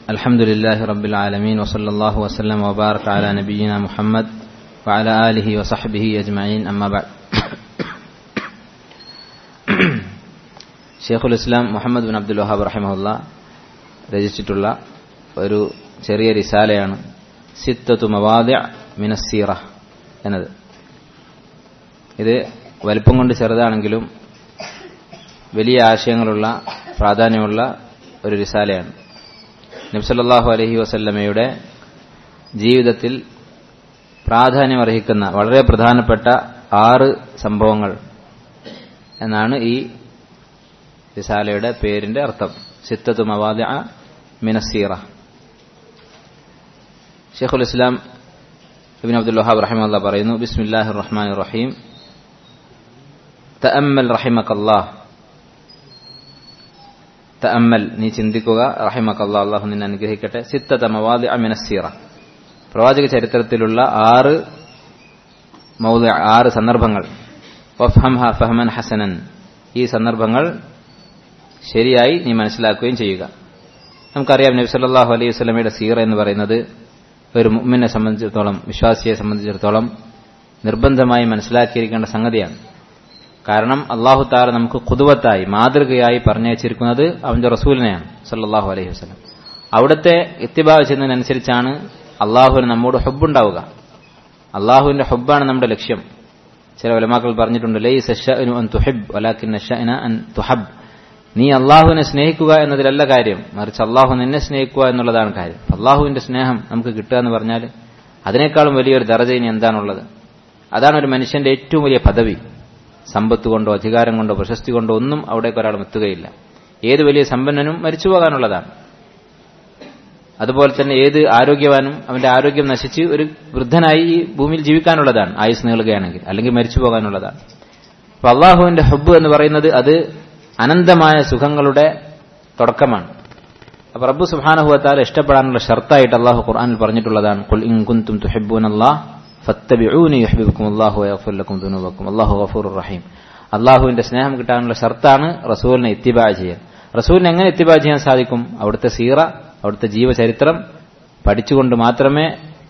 الحمد لله رب العالمين وصلى الله وسلم وبارك على نبينا محمد وعلى آله وصحبه أجمعين أما بعد ഷെയ്ഖുൽ ഇസ്ലാം Muhammad bin Abdul Wahhab റഹിമഹുല്ല രചിച്ചിട്ടുള്ള ഒരു ചെറിയ റിസാലയാണ് സിത്തത്തു മവാദ്യ മിനസീറ എന്നത് ഇത് വലിപ്പം കൊണ്ട് ചെറുതാണെങ്കിലും വലിയ ആശയങ്ങളുള്ള പ്രാധാന്യമുള്ള ഒരു റിസാലയാണ് നബ്സല്ലാഹു അലഹി വസല്ലമയുടെ ജീവിതത്തിൽ പ്രാധാന്യമർഹിക്കുന്ന വളരെ പ്രധാനപ്പെട്ട ആറ് സംഭവങ്ങൾ എന്നാണ് ഈ റിസാലയുടെ പേരിന്റെ അർത്ഥം സിത്തത്തു മവാദ മിനസീറ ഷെയ്ഖുൽ ഇസ്ലാം ഇബിൻ അബ്ദുൽ വഹാബ് റഹിമല്ല പറയുന്നു ബിസ്മില്ലാഹി റഹ്മാൻ റഹീം തഅമ്മൽ റഹിമക്കല്ലാഹ് തഅമ്മൽ നീ ചിന്തിക്കുക റഹിമക്കല്ലാ അള്ളാഹു നിന്നെ അനുഗ്രഹിക്കട്ടെ സിത്തത മവാദി അമിനസീറ പ്രവാചക ചരിത്രത്തിലുള്ള ആറ് മൗദ ആറ് സന്ദർഭങ്ങൾ വഫ്ഹംഹ ഫഹമൻ ഹസനൻ ഈ സന്ദർഭങ്ങൾ ശരിയായി നീ മനസ്സിലാക്കുകയും ചെയ്യുക നമുക്കറിയാം നബി സല്ലല്ലാഹു അലൈഹി വസല്ലമയുടെ സീറ എന്ന് പറയുന്നത് ഒരു മുഅ്മിനെ സംബന്ധിച്ചിടത്തോളം വിശ്വാസിയെ സംബന്ധിച്ചിടത്തോളം നിർബന്ധമായി മനസ്സിലാക്കിയിരിക്കേണ്ട സംഗതിയാണ് കാരണം അള്ളാഹു താല നമുക്ക് കുതുവത്തായി മാതൃകയായി പറഞ്ഞയച്ചിരിക്കുന്നത് അവന്റെ റസൂലിനെയാണ് സല്ലാഹു അലൈഹി വസ്ലം അവിടുത്തെ ഇത്തിബാവ് ചെയ്യുന്നതിനനുസരിച്ചാണ് അള്ളാഹുവിന് നമ്മോട് ഹുബുണ്ടാവുക അള്ളാഹുവിന്റെ ഹുബാണ് നമ്മുടെ ലക്ഷ്യം ചില ഒലമാക്കൾ പറഞ്ഞിട്ടുണ്ട് ലൈ അൻ തുഹിബ് വലാക്കിൻ അൻ തുഹബ് നീ അള്ളാഹുവിനെ സ്നേഹിക്കുക എന്നതിലല്ല കാര്യം മറിച്ച് അള്ളാഹു നിന്നെ സ്നേഹിക്കുക എന്നുള്ളതാണ് കാര്യം അള്ളാഹുവിന്റെ സ്നേഹം നമുക്ക് കിട്ടുക എന്ന് പറഞ്ഞാൽ അതിനേക്കാളും വലിയൊരു ദർജ ഇനി എന്താണുള്ളത് അതാണ് ഒരു മനുഷ്യന്റെ ഏറ്റവും വലിയ പദവി സമ്പത്ത് കൊണ്ടോ അധികാരം കൊണ്ടോ പ്രശസ്തി കൊണ്ടോ ഒന്നും അവിടേക്ക് ഒരാൾ എത്തുകയില്ല ഏത് വലിയ സമ്പന്നനും മരിച്ചു പോകാനുള്ളതാണ് അതുപോലെ തന്നെ ഏത് ആരോഗ്യവാനും അവന്റെ ആരോഗ്യം നശിച്ച് ഒരു വൃദ്ധനായി ഈ ഭൂമിയിൽ ജീവിക്കാനുള്ളതാണ് ആയുസ് നീളുകയാണെങ്കിൽ അല്ലെങ്കിൽ മരിച്ചു പോകാനുള്ളതാണ് അപ്പൊ അള്ളാഹുവിന്റെ ഹബ്ബ് എന്ന് പറയുന്നത് അത് അനന്തമായ സുഖങ്ങളുടെ തുടക്കമാണ് അപ്പൊ റബ്ബു സുഹാനഹുവത്താൽ ഇഷ്ടപ്പെടാനുള്ള ഷർത്തായിട്ട് അള്ളാഹു ഖുർആാനിൽ പറഞ്ഞിട്ടുള്ളതാണ് കുൽ ഇൻ കുന്തും തുഹിബൂൻ അള്ളാഹ് ഫത്തബിഊനി യുഹ്ബിബുക്കും അല്ലാഹു വയഗ്ഫിർ ലക്കും ദുനൂബക്കും അല്ലാഹു ഗഫൂറുർ റഹീം അള്ളാഹുവിന്റെ സ്നേഹം കിട്ടാനുള്ള ഷർത്താണ് റസൂലിനെ ഇത്തിബാ ചെയ്യാൻ റസൂലിനെ എങ്ങനെ ഇത്തിബാ ചെയ്യാൻ സാധിക്കും അവിടുത്തെ സീറ അവിടുത്തെ ജീവചരിത്രം പഠിച്ചുകൊണ്ട് മാത്രമേ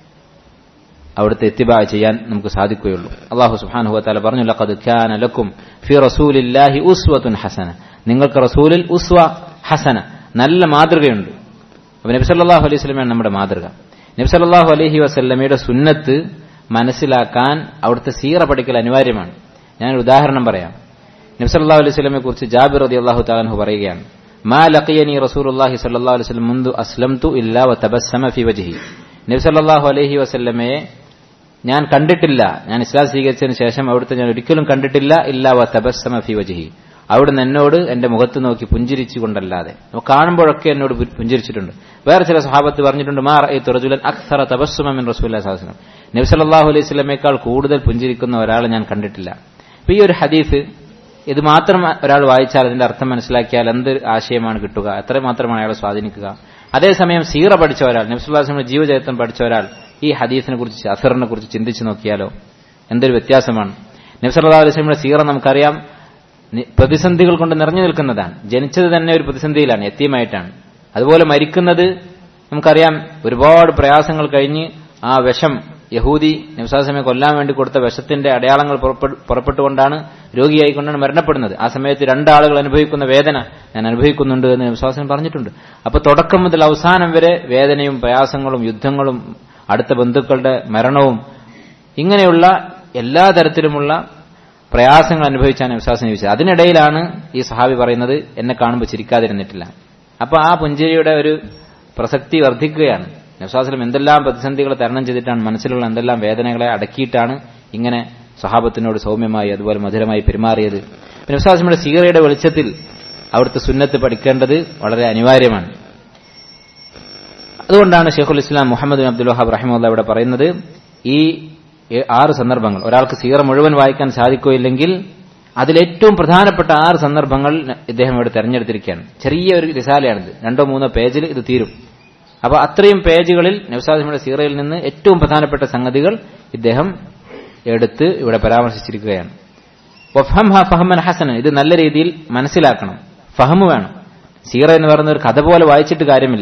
അവിടുത്തെ ഇത്തിബാ ചെയ്യാൻ നമുക്ക് സാധിക്കുകയുള്ളൂ അള്ളാഹു സുബ്ഹാനഹു വതആല പറഞ്ഞു ലഖദ് കാന ലക്കും ഫി റസൂലില്ലാഹി ഉസ്വത്തുൻ ഹസന നിങ്ങൾക്ക് റസൂലിൽ ഉസ്വ ഹസന നല്ല മാതൃകയുണ്ട് അപ്പൊ നബി സല്ലല്ലാഹു അലൈഹി വസല്ലമയാണ് നമ്മുടെ മാതൃക നബി സല്ലല്ലാഹു അലൈഹി വസല്ലമയുടെ സുന്നത്ത് മനസ്സിലാക്കാൻ അവിടുത്തെ സീറ പഠിക്കൽ അനിവാര്യമാണ് ഞാനൊരു ഉദാഹരണം പറയാം നബ്സല്ലാ അലൈഹി സ്വലമെ കുറിച്ച് ജാബിർ റതി അള്ളാഹു താലാൻഹു പറയുകയാണ് മാ ലഖിയനി റസൂലുള്ളാഹി സ്വല്ലല്ലാഹു അലൈഹി വസല്ലം മുൻദു അസ്ലംതു ഇല്ലാ വതബസ്സമ ഫി വജ്ഹി നബി സല്ലല്ലാഹു അലൈഹി വസല്ലമയെ ഞാൻ കണ്ടിട്ടില്ല ഞാൻ ഇസ്ലാം സ്വീകരിച്ചതിന് ശേഷം അവിടുത്തെ ഞാൻ ഒരിക്കലും കണ്ടിട്ടില്ല ഇല്ലാ വതബസ്സമ ഫി വജ്ഹി അവിടുന്ന് എന്നോട് എന്റെ മുഖത്ത് നോക്കി പുഞ്ചിരിച്ചു കൊണ്ടല്ലാതെ കാണുമ്പോഴൊക്കെ എന്നോട് പുഞ്ചിരിച്ചിട്ടുണ്ട് വേറെ ചില സഹാബത്ത് പറഞ്ഞിട്ടുണ്ട് മാ റഅയ്തു റജുലൻ അക്സറ തബസ്സുമ മിൻ റസൂലുള്ളാഹി സ്വല്ലല്ലാഹു അലൈഹി വസല്ലം നബി സല്ലല്ലാഹു അലൈഹി വസല്ലമയേക്കാൾ കൂടുതൽ പുഞ്ചിരിക്കുന്ന ഒരാളെ ഞാൻ കണ്ടിട്ടില്ല അപ്പൊ ഈ ഒരു ഹദീസ് ഇത് മാത്രം ഒരാൾ വായിച്ചാൽ അതിന്റെ അർത്ഥം മനസ്സിലാക്കിയാൽ എന്ത് ആശയമാണ് കിട്ടുക എത്ര മാത്രമാണ് അയാളെ സ്വാധീനിക്കുക അതേസമയം സീറ പഠിച്ച ഒരാൾ നബ്സുല്ലാസ്ലമിന്റെ ജീവചരിത്രം പഠിച്ച ഒരാൾ ഈ ഹദീസിനെ കുറിച്ച് അസറിനെ കുറിച്ച് ചിന്തിച്ചു നോക്കിയാലോ എന്തൊരു വ്യത്യാസമാണ് നബ്സല്ലാ അലൈസ്ലമിയുടെ സീറ നമുക്കറിയാം പ്രതിസന്ധികൾ കൊണ്ട് നിറഞ്ഞു നിൽക്കുന്നതാണ് ജനിച്ചത് തന്നെ ഒരു പ്രതിസന്ധിയിലാണ് എത്തിയമായിട്ടാണ് അതുപോലെ മരിക്കുന്നത് നമുക്കറിയാം ഒരുപാട് പ്രയാസങ്ങൾ കഴിഞ്ഞ് ആ വിഷം യഹൂദി നബ്സാസമയെ കൊല്ലാൻ വേണ്ടി കൊടുത്ത വിഷത്തിന്റെ അടയാളങ്ങൾ പുറപ്പെട്ടുകൊണ്ടാണ് രോഗിയായിക്കൊണ്ടാണ് മരണപ്പെടുന്നത് ആ സമയത്ത് രണ്ടാളുകൾ അനുഭവിക്കുന്ന വേദന ഞാൻ അനുഭവിക്കുന്നുണ്ട് എന്ന് നബ്സാസനം പറഞ്ഞിട്ടുണ്ട് അപ്പൊ തുടക്കം മുതൽ അവസാനം വരെ വേദനയും പ്രയാസങ്ങളും യുദ്ധങ്ങളും അടുത്ത ബന്ധുക്കളുടെ മരണവും ഇങ്ങനെയുള്ള എല്ലാ തരത്തിലുമുള്ള പ്രയാസങ്ങൾ അനുഭവിച്ചാണ് വിശ്വാസം ജീവിച്ചത് അതിനിടയിലാണ് ഈ സഹാബി പറയുന്നത് എന്നെ കാണുമ്പോൾ ചിരിക്കാതിരുന്നിട്ടില്ല അപ്പൊ ആ പുഞ്ചിരിയുടെ ഒരു പ്രസക്തി വർദ്ധിക്കുകയാണ് നബ്സാസ്ലം എന്തെല്ലാം പ്രതിസന്ധികൾ തരണം ചെയ്തിട്ടാണ് മനസ്സിലുള്ള എന്തെല്ലാം വേദനകളെ അടക്കിയിട്ടാണ് ഇങ്ങനെ സഹാബത്തിനോട് സൗമ്യമായി അതുപോലെ മധുരമായി പെരുമാറിയത് നബ്സാസ്ലമിയുടെ സീറയുടെ വെളിച്ചത്തിൽ അവിടുത്തെ സുന്നത്ത് പഠിക്കേണ്ടത് വളരെ അനിവാര്യമാണ് അതുകൊണ്ടാണ് ഷെയ്ഖുൽ ഇസ്ലാം മുഹമ്മദ് അബ്ദുൽ വഹാബ് റഹിമുല്ല ഇവിടെ പറയുന്നത് ഈ ആറ് സന്ദർഭങ്ങൾ ഒരാൾക്ക് സീറ മുഴുവൻ വായിക്കാൻ സാധിക്കുകയില്ലെങ്കിൽ അതിലേറ്റവും പ്രധാനപ്പെട്ട ആറ് സന്ദർഭങ്ങൾ ഇദ്ദേഹം ഇവിടെ തെരഞ്ഞെടുത്തിരിക്കുകയാണ് ചെറിയ ഒരു റിസാലയാണിത് രണ്ടോ മൂന്നോ പേജിൽ ഇത് തീരും അപ്പൊ അത്രയും പേജുകളിൽ നബ്സാദിമിയുടെ സീറയിൽ നിന്ന് ഏറ്റവും പ്രധാനപ്പെട്ട സംഗതികൾ ഇദ്ദേഹം എടുത്ത് ഇവിടെ പരാമർശിച്ചിരിക്കുകയാണ് വഫഹം ഫഹമൻ ഹസനൻ ഇത് നല്ല രീതിയിൽ മനസ്സിലാക്കണം ഫഹമ് വേണം സീറ എന്ന് പറയുന്ന ഒരു കഥ പോലെ വായിച്ചിട്ട് കാര്യമില്ല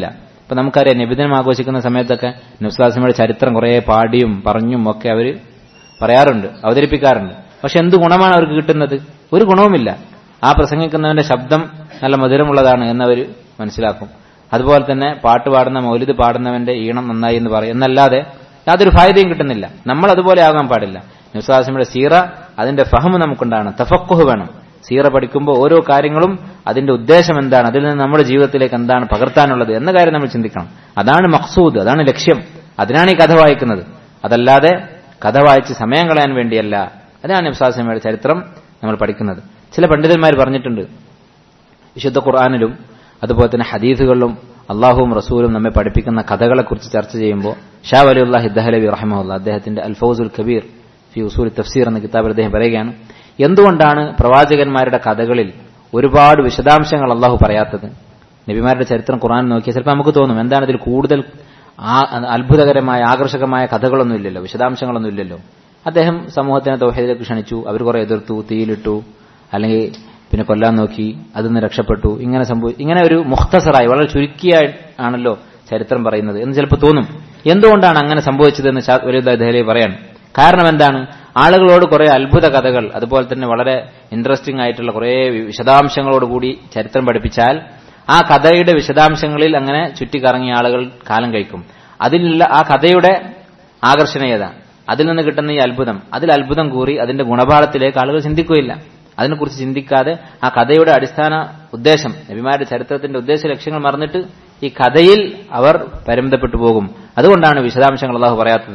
ഇപ്പൊ നമുക്കറിയാം നബിദിനം ആഘോഷിക്കുന്ന സമയത്തൊക്കെ നബ്സുലാസിമയുടെ ചരിത്രം കുറെ പാടിയും പറഞ്ഞും ഒക്കെ അവർ പറയാറുണ്ട് അവതരിപ്പിക്കാറുണ്ട് പക്ഷെ എന്ത് ഗുണമാണ് അവർക്ക് കിട്ടുന്നത് ഒരു ഗുണവുമില്ല ആ പ്രസംഗിക്കുന്നവന്റെ ശബ്ദം നല്ല മധുരമുള്ളതാണ് എന്നവർ മനസ്സിലാക്കും അതുപോലെ തന്നെ പാട്ട് പാടുന്ന മൗലിദ് പാടുന്നവന്റെ ഈണം നന്നായി എന്ന് പറയും എന്നല്ലാതെ യാതൊരു ഫായതയും കിട്ടുന്നില്ല നമ്മൾ അതുപോലെ ആകാൻ പാടില്ല നബ്സുലാസിമയുടെ സീറ അതിന്റെ ഫഹം നമുക്കുണ്ടാകണം തഫക്കുഹ് വേണം സീറ പഠിക്കുമ്പോൾ ഓരോ കാര്യങ്ങളും അതിന്റെ ഉദ്ദേശം എന്താണ് അതിൽ നിന്ന് നമ്മുടെ ജീവിതത്തിലേക്ക് എന്താണ് പകർത്താനുള്ളത് എന്ന കാര്യം നമ്മൾ ചിന്തിക്കണം അതാണ് മഖ്സൂദ് അതാണ് ലക്ഷ്യം അതിനാണ് ഈ കഥ വായിക്കുന്നത് അതല്ലാതെ കഥ വായിച്ച് സമയം കളയാൻ വേണ്ടിയല്ല അതാണ് നബ്സാസിമയുടെ ചരിത്രം നമ്മൾ പഠിക്കുന്നത് ചില പണ്ഡിതന്മാർ പറഞ്ഞിട്ടുണ്ട് വിശുദ്ധ ഖുർആാനിലും അതുപോലെ തന്നെ ഹദീസുകളിലും അള്ളാഹുവും റസൂലും നമ്മെ പഠിപ്പിക്കുന്ന കഥകളെക്കുറിച്ച് ചർച്ച ചെയ്യുമ്പോൾ ഷാ വലിയുല്ലാഹി ദഹലവി റഹമുല്ല അദ്ദേഹത്തിന്റെ അൽഫൗസുൽ കബീർ ഫി ഉസൂൽ തഫ്സീർ എന്ന കിതാബിൽ അദ്ദേഹം പറയുകയാണ് എന്തുകൊണ്ടാണ് പ്രവാചകന്മാരുടെ കഥകളിൽ ഒരുപാട് വിശദാംശങ്ങൾ അള്ളാഹു പറയാത്തത് നബിമാരുടെ ചരിത്രം ഖുർആൻ നോക്കിയാൽ ചിലപ്പോൾ നമുക്ക് തോന്നും എന്താണ് ഇതിൽ കൂടുതൽ അത്ഭുതകരമായ ആകർഷകമായ കഥകളൊന്നും ഇല്ലല്ലോ വിശദാംശങ്ങളൊന്നും ഇല്ലല്ലോ അദ്ദേഹം സമൂഹത്തിനെ തൗഹീദിലേക്ക് ക്ഷണിച്ചു അവർ കുറെ എതിർത്തു തീയിലിട്ടു അല്ലെങ്കിൽ പിന്നെ കൊല്ലാൻ നോക്കി അതിൽ നിന്ന് രക്ഷപ്പെട്ടു ഇങ്ങനെ സംഭവിച്ചു ഇങ്ങനെ ഒരു മുഖ്തസറായി വളരെ ചുരുക്കിയ ആണല്ലോ ചരിത്രം പറയുന്നത് എന്ന് ചിലപ്പോൾ തോന്നും എന്തുകൊണ്ടാണ് അങ്ങനെ സംഭവിച്ചതെന്ന് ഒരു ദഹലി പറയാൻ കാരണം എന്താണ് ആളുകളോട് കുറെ അത്ഭുത കഥകൾ അതുപോലെ തന്നെ വളരെ ഇൻട്രസ്റ്റിംഗ് ആയിട്ടുള്ള കുറെ വിശദാംശങ്ങളോടുകൂടി ചരിത്രം പഠിപ്പിച്ചാൽ ആ കഥയുടെ വിശദാംശങ്ങളിൽ അങ്ങനെ ചുറ്റിക്കറങ്ങിയ ആളുകൾ കാലം കഴിക്കും അതിലുള്ള ആ കഥയുടെ ആകർഷണീയത അതിൽ നിന്ന് കിട്ടുന്ന ഈ അത്ഭുതം അതിൽ അത്ഭുതം കൂറി അതിന്റെ ഗുണപാഠത്തിലേക്ക് ആളുകൾ ചിന്തിക്കുകയില്ല അതിനെക്കുറിച്ച് ചിന്തിക്കാതെ ആ കഥയുടെ അടിസ്ഥാന ഉദ്ദേശം നബിമാരുടെ ചരിത്രത്തിന്റെ ഉദ്ദേശ ലക്ഷ്യങ്ങൾ മറന്നിട്ട് ഈ കഥയിൽ അവർ പരിമിതപ്പെട്ടു പോകും അതുകൊണ്ടാണ് വിശദാംശങ്ങൾ അള്ളാഹു പറയാത്തത്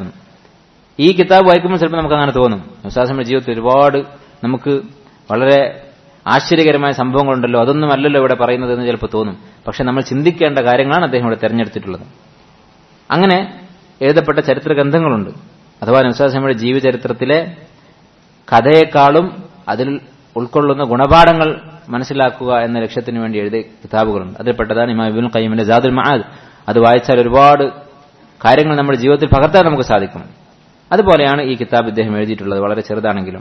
ഈ കിതാബ് വായിക്കുമ്പോൾ ചിലപ്പോൾ നമുക്ക് അങ്ങനെ തോന്നും വിശ്വാസങ്ങളുടെ ജീവിതത്തിൽ ഒരുപാട് നമുക്ക് വളരെ ആശ്ചര്യകരമായ സംഭവങ്ങളുണ്ടല്ലോ അതൊന്നും അല്ലല്ലോ ഇവിടെ പറയുന്നത് എന്ന് ചിലപ്പോൾ തോന്നും പക്ഷെ നമ്മൾ ചിന്തിക്കേണ്ട കാര്യങ്ങളാണ് അദ്ദേഹം ഇവിടെ തെരഞ്ഞെടുത്തിട്ടുള്ളത് അങ്ങനെ എഴുതപ്പെട്ട ചരിത്ര ഗ്രന്ഥങ്ങളുണ്ട് അഥവാ നബ്സാസ്ലമിയുടെ ജീവചരിത്രത്തിലെ കഥയെക്കാളും അതിൽ ഉൾക്കൊള്ളുന്ന ഗുണപാഠങ്ങൾ മനസ്സിലാക്കുക എന്ന ലക്ഷ്യത്തിന് വേണ്ടി എഴുതിയ കിതാബുകളുണ്ട് അതിൽപ്പെട്ടതാണ് ഇമാം ഇബുൽ കയ്യമിന്റെ ജാദുൽ മഹാദ് അത് വായിച്ചാൽ ഒരുപാട് കാര്യങ്ങൾ നമ്മുടെ ജീവിതത്തിൽ പകർത്താൻ നമുക്ക് സാധിക്കും അതുപോലെയാണ് ഈ കിതാബ് ഇദ്ദേഹം എഴുതിയിട്ടുള്ളത് വളരെ ചെറുതാണെങ്കിലും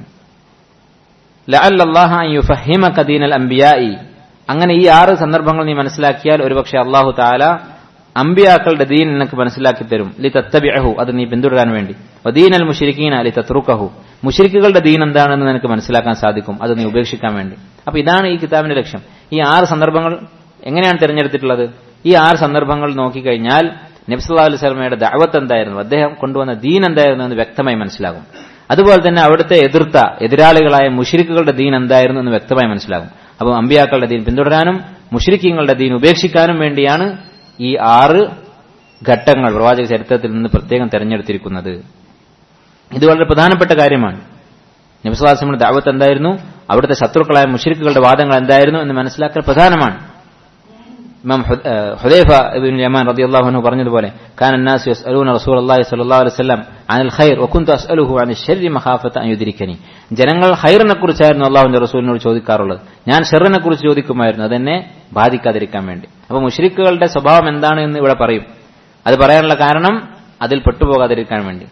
അംബിയായി അങ്ങനെ ഈ ആറ് സന്ദർഭങ്ങൾ നീ മനസ്സിലാക്കിയാൽ ഒരുപക്ഷെ അള്ളാഹു താല അമ്പിയാക്കളുടെ ദീൻ നിനക്ക് മനസ്സിലാക്കി തരും ലി തത്തബിഅഹു അത് നീ പിന്തുടരാൻ വേണ്ടി വദീൻ അൽ മുഷിരിക്കീന ലി തത്രുക്കഹു മുഷിരിക്കുകളുടെ ദീൻ എന്താണെന്ന് നിനക്ക് മനസ്സിലാക്കാൻ സാധിക്കും അത് നീ ഉപേക്ഷിക്കാൻ വേണ്ടി അപ്പൊ ഇതാണ് ഈ കിതാബിന്റെ ലക്ഷ്യം ഈ ആറ് സന്ദർഭങ്ങൾ എങ്ങനെയാണ് തിരഞ്ഞെടുത്തിട്ടുള്ളത് ഈ ആറ് സന്ദർഭങ്ങൾ നോക്കിക്കഴിഞ്ഞാൽ നബ്സുല്ലാ അലൈഹി സ്വലമയുടെ ദഅവത്ത് എന്തായിരുന്നു അദ്ദേഹം കൊണ്ടുവന്ന ദീൻ എന്തായിരുന്നു എന്ന് വ്യക്തമായി മനസ്സിലാകും അതുപോലെ തന്നെ അവിടുത്തെ എതിർത്ത എതിരാളികളായ മുഷിരിക്കുകളുടെ ദീൻ എന്തായിരുന്നു എന്ന് വ്യക്തമായി മനസ്സിലാകും അപ്പോൾ അമ്പിയാക്കളുടെ ദീൻ പിന്തുടരാനും മുഷിരിക്കങ്ങളുടെ ദീൻ ഉപേക്ഷിക്കാനും വേണ്ടിയാണ് ഈ ആറ് ഘട്ടങ്ങൾ പ്രവാചക ചരിത്രത്തിൽ നിന്ന് പ്രത്യേകം തെരഞ്ഞെടുത്തിരിക്കുന്നത് ഇത് വളരെ പ്രധാനപ്പെട്ട കാര്യമാണ് നബിസ്വാസങ്ങളുടെ ദാവത്ത് എന്തായിരുന്നു അവിടുത്തെ ശത്രുക്കളായ മുഷിരിക്കുകളുടെ വാദങ്ങൾ എന്തായിരുന്നു എന്ന് മനസ്സിലാക്കൽ പ്രധാനമാണ് ഇമാം ഹുദൈഫ ഇബ്നു യമാൻ റളിയല്ലാഹു അൻഹു പറഞ്ഞതുപോലെ കാന الناس يسالون رسول الله صلى الله عليه وسلم عن الخير وكنت اساله عن الشر مخافه ان يدركني ജനങ്ങൾ ഖൈറിനെ കുറിച്ചായിരുന്നു അള്ളാഹുവിന്റെ റസൂലിനോട് ചോദിക്കാറുള്ളത് ഞാൻ ഷെറിനെ കുറിച്ച് ചോദിക്കുമായിരുന്നു അതെന്നെ ബാധിക്കാതിരിക്കാൻ വേണ്ടി അപ്പൊ മുഷ്രിക്കുകളുടെ സ്വഭാവം എന്താണ് എന്ന് ഇവിടെ പറയും അത് പറയാനുള്ള കാരണം അതിൽ പെട്ടുപോകാതിരിക്കാൻ വേണ്ടി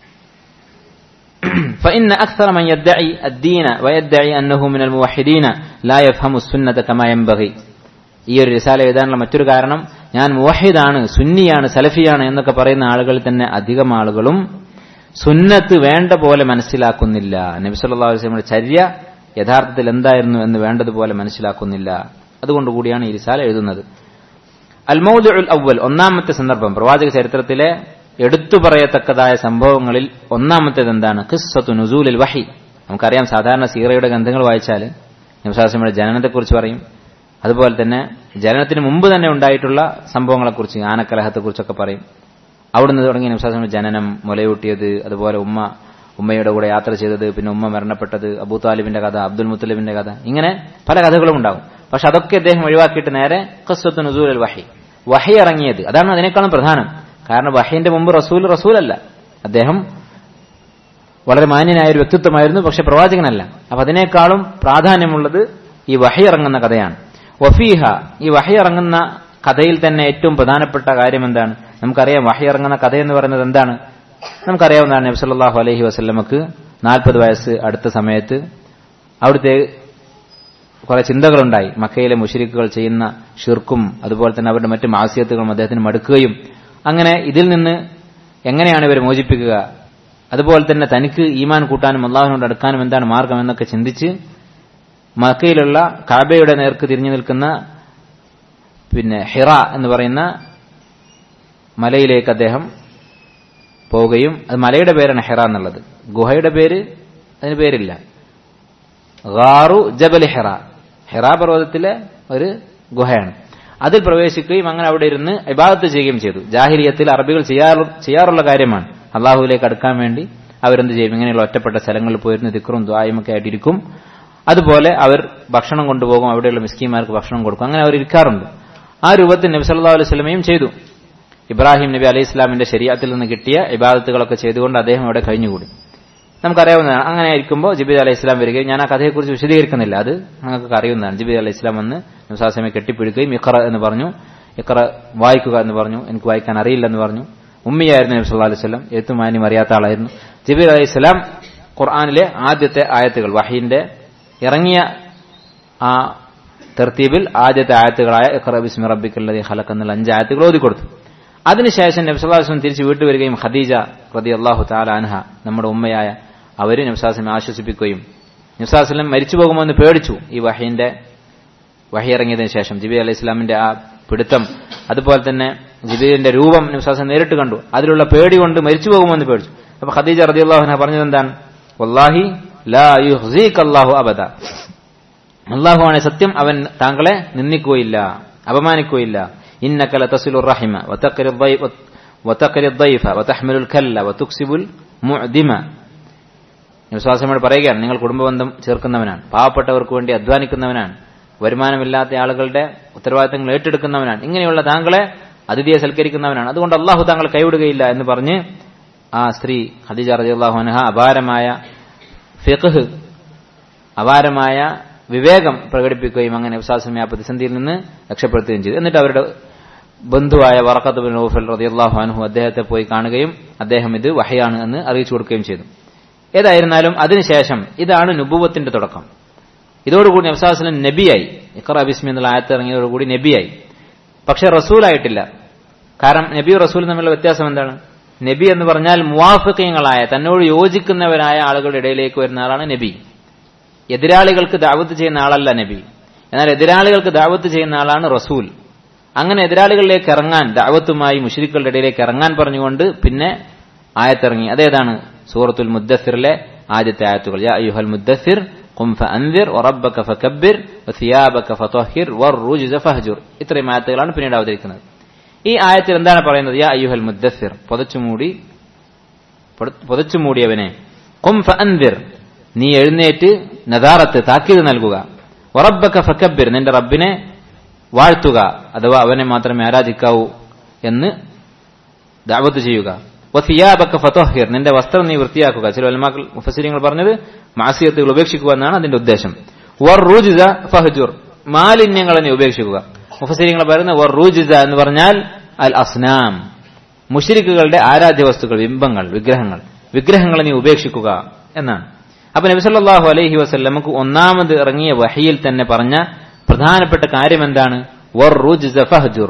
فإن أكثر من يدعي الدين ويدعي أنه من الموحدين لا يفهم السنة كما ينبغي ഈ ഒരു റിസാല എഴുതാനുള്ള മറ്റൊരു കാരണം ഞാൻ മുവഹിദാണ് സുന്നിയാണ് സലഫിയാണ് എന്നൊക്കെ പറയുന്ന ആളുകളിൽ തന്നെ അധികം ആളുകളും സുന്നത്ത് വേണ്ട പോലെ മനസ്സിലാക്കുന്നില്ല നബിസല്ലാ വസ്ലമിയുടെ ചര്യ യഥാർത്ഥത്തിൽ എന്തായിരുന്നു എന്ന് വേണ്ടതുപോലെ മനസ്സിലാക്കുന്നില്ല അതുകൊണ്ട് കൂടിയാണ് ഈ റിസാല എഴുതുന്നത് അൽമൗദ് ഉൽ അവൽ ഒന്നാമത്തെ സന്ദർഭം പ്രവാചക ചരിത്രത്തിലെ എടുത്തു പറയത്തക്കതായ സംഭവങ്ങളിൽ ഒന്നാമത്തേത് എന്താണ് ഖിസ്സത്തു നുസൂലിൽ വഹി നമുക്കറിയാം സാധാരണ സീറയുടെ ഗ്രന്ഥങ്ങൾ വായിച്ചാൽ നബിസാസ്ലമിയുടെ ജനനത്തെക്കുറിച്ച് പറയും അതുപോലെ തന്നെ ജനനത്തിന് മുമ്പ് തന്നെ ഉണ്ടായിട്ടുള്ള സംഭവങ്ങളെക്കുറിച്ച് ആനക്കലഹത്തെക്കുറിച്ചൊക്കെ പറയും അവിടുന്ന് തുടങ്ങി നബ്സാസിന്റെ ജനനം മുലയൂട്ടിയത് അതുപോലെ ഉമ്മ ഉമ്മയുടെ കൂടെ യാത്ര ചെയ്തത് പിന്നെ ഉമ്മ മരണപ്പെട്ടത് അബൂ താലിബിന്റെ കഥ അബ്ദുൽ മുത്തലിബിന്റെ കഥ ഇങ്ങനെ പല കഥകളും ഉണ്ടാകും പക്ഷെ അതൊക്കെ അദ്ദേഹം ഒഴിവാക്കിയിട്ട് നേരെ ഖസ്വത്ത് നസൂൽ അൽ വഹി വഹി ഇറങ്ങിയത് അതാണ് അതിനേക്കാളും പ്രധാനം കാരണം വഹീന്റെ മുമ്പ് റസൂൽ റസൂലല്ല അദ്ദേഹം വളരെ മാന്യനായ ഒരു വ്യക്തിത്വമായിരുന്നു പക്ഷെ പ്രവാചകനല്ല അപ്പൊ അതിനേക്കാളും പ്രാധാന്യമുള്ളത് ഈ വഹി ഇറങ്ങുന്ന കഥയാണ് വഫീഹ ഈ വഹി ഇറങ്ങുന്ന കഥയിൽ തന്നെ ഏറ്റവും പ്രധാനപ്പെട്ട കാര്യം എന്താണ് നമുക്കറിയാം വഹി ഇറങ്ങുന്ന കഥ എന്ന് പറയുന്നത് എന്താണ് നമുക്കറിയാവുന്നതാണ് നബി സല്ലല്ലാഹു അലൈഹി വസല്ലമക്ക് നാൽപ്പത് വയസ്സ് അടുത്ത സമയത്ത് അവിടുത്തെ കുറെ ചിന്തകളുണ്ടായി മക്കയിലെ മുഷരിക്കുകൾ ചെയ്യുന്ന ഷിർക്കും അതുപോലെ തന്നെ അവരുടെ മറ്റു മാസിയത്തുകളും അദ്ദേഹത്തിന് മടുക്കുകയും അങ്ങനെ ഇതിൽ നിന്ന് എങ്ങനെയാണ് ഇവരെ മോചിപ്പിക്കുക അതുപോലെ തന്നെ തനിക്ക് ഈമാൻ കൂട്ടാനും അള്ളാഹുവിനോട് അടുക്കാനും എന്താണ് മാർഗം എന്നൊക്കെ ചിന്തിച്ച് മക്കയിലുള്ള കാബയുടെ നേർക്ക് തിരിഞ്ഞു നിൽക്കുന്ന പിന്നെ ഹിറ എന്ന് പറയുന്ന മലയിലേക്ക് അദ്ദേഹം പോവുകയും അത് മലയുടെ പേരാണ് ഹിറ എന്നുള്ളത് ഗുഹയുടെ പേര് അതിന് പേരില്ല ഗാറു ജബൽ ഹിറ ഹിറ പർവ്വതത്തിലെ ഒരു ഗുഹയാണ് അതിൽ പ്രവേശിക്കുകയും അങ്ങനെ അവിടെ ഇരുന്ന് ഇബാദത്ത് ചെയ്യുകയും ചെയ്തു ജാഹിലിയത്തിൽ അറബികൾ ചെയ്യാറു ചെയ്യാറുള്ള കാര്യമാണ് അള്ളാഹുവിലേക്ക് അടുക്കാൻ വേണ്ടി അവരെന്ത് ചെയ്യും ഇങ്ങനെയുള്ള ഒറ്റപ്പെട്ട സ്ഥലങ്ങളിൽ പോയിരുന്ന് ദിക്കറും ദ്വായും ഒക്കെ ആയിട്ടിരിക്കും അതുപോലെ അവർ ഭക്ഷണം കൊണ്ടുപോകും അവിടെയുള്ള മിസ്കിമാർക്ക് ഭക്ഷണം കൊടുക്കും അങ്ങനെ അവർ ഇരിക്കാറുണ്ട് ആ രൂപത്തിൽ നബി സല്ലല്ലാഹു അലൈഹി വസല്ലമയും ചെയ്തു ഇബ്രാഹിം നബി അലൈഹി ഇസ്ലാമിന്റെ ശരീരത്തിൽ നിന്ന് കിട്ടിയ ഇബാദത്തുകളൊക്കെ ചെയ്തുകൊണ്ട് അദ്ദേഹം അവിടെ കഴിഞ്ഞുകൂടി നമുക്കറിയാവുന്നതാണ് അങ്ങനെ ആയിരിക്കുമ്പോൾ ജിബിദ് അലൈഹി ഇസ്ലാം വരികയും ഞാൻ ആ കഥയെക്കുറിച്ച് വിശദീകരിക്കുന്നില്ല അത് നിങ്ങൾക്ക് അറിയുന്നതാണ് ജിബിദ് അലൈഹി ഇസ്ലാം വന്ന് നബ്സാസമയെ കെട്ടിപ്പിടിക്കുകയും ഇഖറ എന്ന് പറഞ്ഞു ഇഖറ വായിക്കുക എന്ന് പറഞ്ഞു എനിക്ക് വായിക്കാൻ അറിയില്ലെന്ന് പറഞ്ഞു ഉമ്മിയായിരുന്നു നബി സല്ലല്ലാഹു അലൈഹി വസല്ലം എത്തുമാനും അറിയാത്ത ആളായിരുന്നു ജിബിദ് അലൈഹി ഇസ്ലാം ഖുർആാനിലെ ആദ്യത്തെ ആയത്തുകൾ വഹീന്റെ ഇറങ്ങിയ ആ തെർത്തീബിൽ ആദ്യത്തെ ആയത്തുകളായ ഇഖറ ബിസ്മി റബ്ബിക്കല്ലതി ഖലഖ് എന്നുള്ള അഞ്ച് ആയത്തുകൾ ഓതി കൊടുത്തു അതിനുശേഷം നബി സല്ലല്ലാഹു അലൈഹി വസല്ലം തിരിച്ചു വീട്ടിൽ വരികയും ഖദീജ റളിയല്ലാഹു തആല അൻഹ നമ്മുടെ ഉമ്മയായ അവര് നബ്സാസിനെ ആശ്വസിപ്പിക്കുകയും നബ്സാസ്ലം മരിച്ചു പോകുമെന്ന് പേടിച്ചു ഈ വഹീന്റെ വഹി ഇറങ്ങിയതിനു ശേഷം ജിബി അലൈഹി ഇസ്ലാമിന്റെ ആ പിടുത്തം അതുപോലെ തന്നെ ജിബിന്റെ രൂപം നബ്സാസ് നേരിട്ട് കണ്ടു അതിലുള്ള പേടി കൊണ്ട് മരിച്ചു പോകുമെന്ന് പേടിച്ചു അപ്പൊ ഖദീജ റളിയല്ലാഹു അൻഹ പറഞ്ഞത് എന്താണ് വല്ലാഹി ലാ യുഹ്സീക അല്ലാഹു അബദ അള്ളാഹുവാണ് സത്യം അവൻ താങ്കളെ നിന്ദിക്കുകയില്ല അപമാനിക്കുകയില്ല إنك لتصل الرحم وتقري الضيف وتقري الضيف وتحمل الكل وتكسب المعدم വിശ്വാസമോട് പറയുകയാണ് നിങ്ങൾ കുടുംബബന്ധം ചേർക്കുന്നവനാണ് പാവപ്പെട്ടവർക്ക് വേണ്ടി അധ്വാനിക്കുന്നവനാണ് വരുമാനമില്ലാത്ത ആളുകളുടെ ഉത്തരവാദിത്തങ്ങൾ ഏറ്റെടുക്കുന്നവനാണ് ഇങ്ങനെയുള്ള താങ്കളെ അതിഥിയെ സൽക്കരിക്കുന്നവനാണ് അതുകൊണ്ട് അള്ളാഹു താങ്കൾ കൈവിടുകയില്ല എന്ന് പറഞ്ഞ് ആ സ്ത്രീ ഹദിജ റളിയല്ലാഹു അൻഹ അപാരമായ ഫിഖ് അപാരമായ വിവേകം പ്രകടിപ്പിക്കുകയും അങ്ങനെ വിശ്വാസമേ ആ പ്രതിസന്ധിയിൽ നിന്ന് രക്ഷപ്പെടുത്തുകയും ചെയ്തു എന്നിട്ട് അവരുടെ ബന്ധുവായ വറക്കത്ത് ബിൻ നൗഫൽ റളിയല്ലാഹു അൻഹു അദ്ദേഹത്തെ പോയി കാണുകയും അദ്ദേഹം ഇത് വഹയാണ് എന്ന് അറിയിച്ചു കൊടുക്കുകയും ചെയ്തു ഏതായിരുന്നാലും അതിനുശേഷം ഇതാണ് നുബുവത്തിന്റെ തുടക്കം ഇതോടുകൂടി നബ്സാസ്ലം നബിയായി ഇഖറ ബിസ്മി എന്നുള്ള ആയത്ത് ഇറങ്ങിയതോടുകൂടി നബിയായി പക്ഷെ റസൂലായിട്ടില്ല കാരണം നബിയും റസൂലും തമ്മിലുള്ള വ്യത്യാസം എന്താണ് നബി എന്ന് പറഞ്ഞാൽ മുവാഫിക്കങ്ങളായ തന്നോട് യോജിക്കുന്നവരായ ആളുകളുടെ ഇടയിലേക്ക് വരുന്ന ആളാണ് നബി എതിരാളികൾക്ക് ദാവത്ത് ചെയ്യുന്ന ആളല്ല നബി എന്നാൽ എതിരാളികൾക്ക് ദാവത്ത് ചെയ്യുന്ന ആളാണ് റസൂൽ അങ്ങനെ എതിരാളികളിലേക്ക് ഇറങ്ങാൻ ദാവത്തുമായി മുഷരിക്കളുടെ ഇടയിലേക്ക് ഇറങ്ങാൻ പറഞ്ഞുകൊണ്ട് പിന്നെ ആയത്തിറങ്ങി അതേതാണ് സൂറത്തുൽ മുദ്ദസിറിലെ ആദ്യത്തെ ആയത്തുകൾ യാ അയ്യുഹൽ മുദ്ദസിർ قم فأنذر وربك فكبر وثيابك فطهر والرجز فهجر ഇത്രയും ആയത്തുകളാണ് പിന്നീട് അവതരിക്കുന്നത് ഈ ആയത്തിൽ എന്താണ് പറയുന്നത് യാ അയ്യുഹൽ മുദ്ദസിർ പുതച്ചുമൂടി പുതച്ചുമൂടിയവനെ കും ഫഅൻദിർ നീ എഴുന്നേറ്റ് നദാറത്ത് താക്കീത് നൽകുക ഒറബക്ക ഫക്കബിർ നിന്റെ റബ്ബിനെ വാഴ്ത്തുക അഥവാ അവനെ മാത്രമേ ആരാധിക്കാവൂ എന്ന് ദാവത്ത് ചെയ്യുക വസിയാബക്ക ഫത്തോഹിർ നിന്റെ വസ്ത്രം നീ വൃത്തിയാക്കുക ചില വൽമാക്കൾ മുഫസിരിങ്ങൾ പറഞ്ഞത് മാസിയത്തുകൾ ഉപേക്ഷിക്കുക എന്നാണ് അതിന്റെ ഉദ്ദേശം വർ റൂജിത ഫഹജുർ മാലിന്യങ്ങളെ നീ ഉപേക്ഷിക്കുക മുഫസിരിങ്ങൾ പറയുന്നത് വർ റൂജിത എന്ന് പറഞ്ഞാൽ അൽ അസ്നാം മുഷിരിക്കുകളുടെ ആരാധ്യ വസ്തുക്കൾ ബിംബങ്ങൾ വിഗ്രഹങ്ങൾ വിഗ്രഹങ്ങളെ നീ ഉപേക്ഷിക്കുക എന്നാണ് അപ്പൊ നബിസല്ലാഹു അലൈഹി വസ്ല്ലമക്ക് ഒന്നാമത് ഇറങ്ങിയ വഹിയിൽ തന്നെ പറഞ്ഞ പ്രധാനപ്പെട്ട കാര്യം എന്താണ് വർ റുജ്സ ഫഹ്ജുർ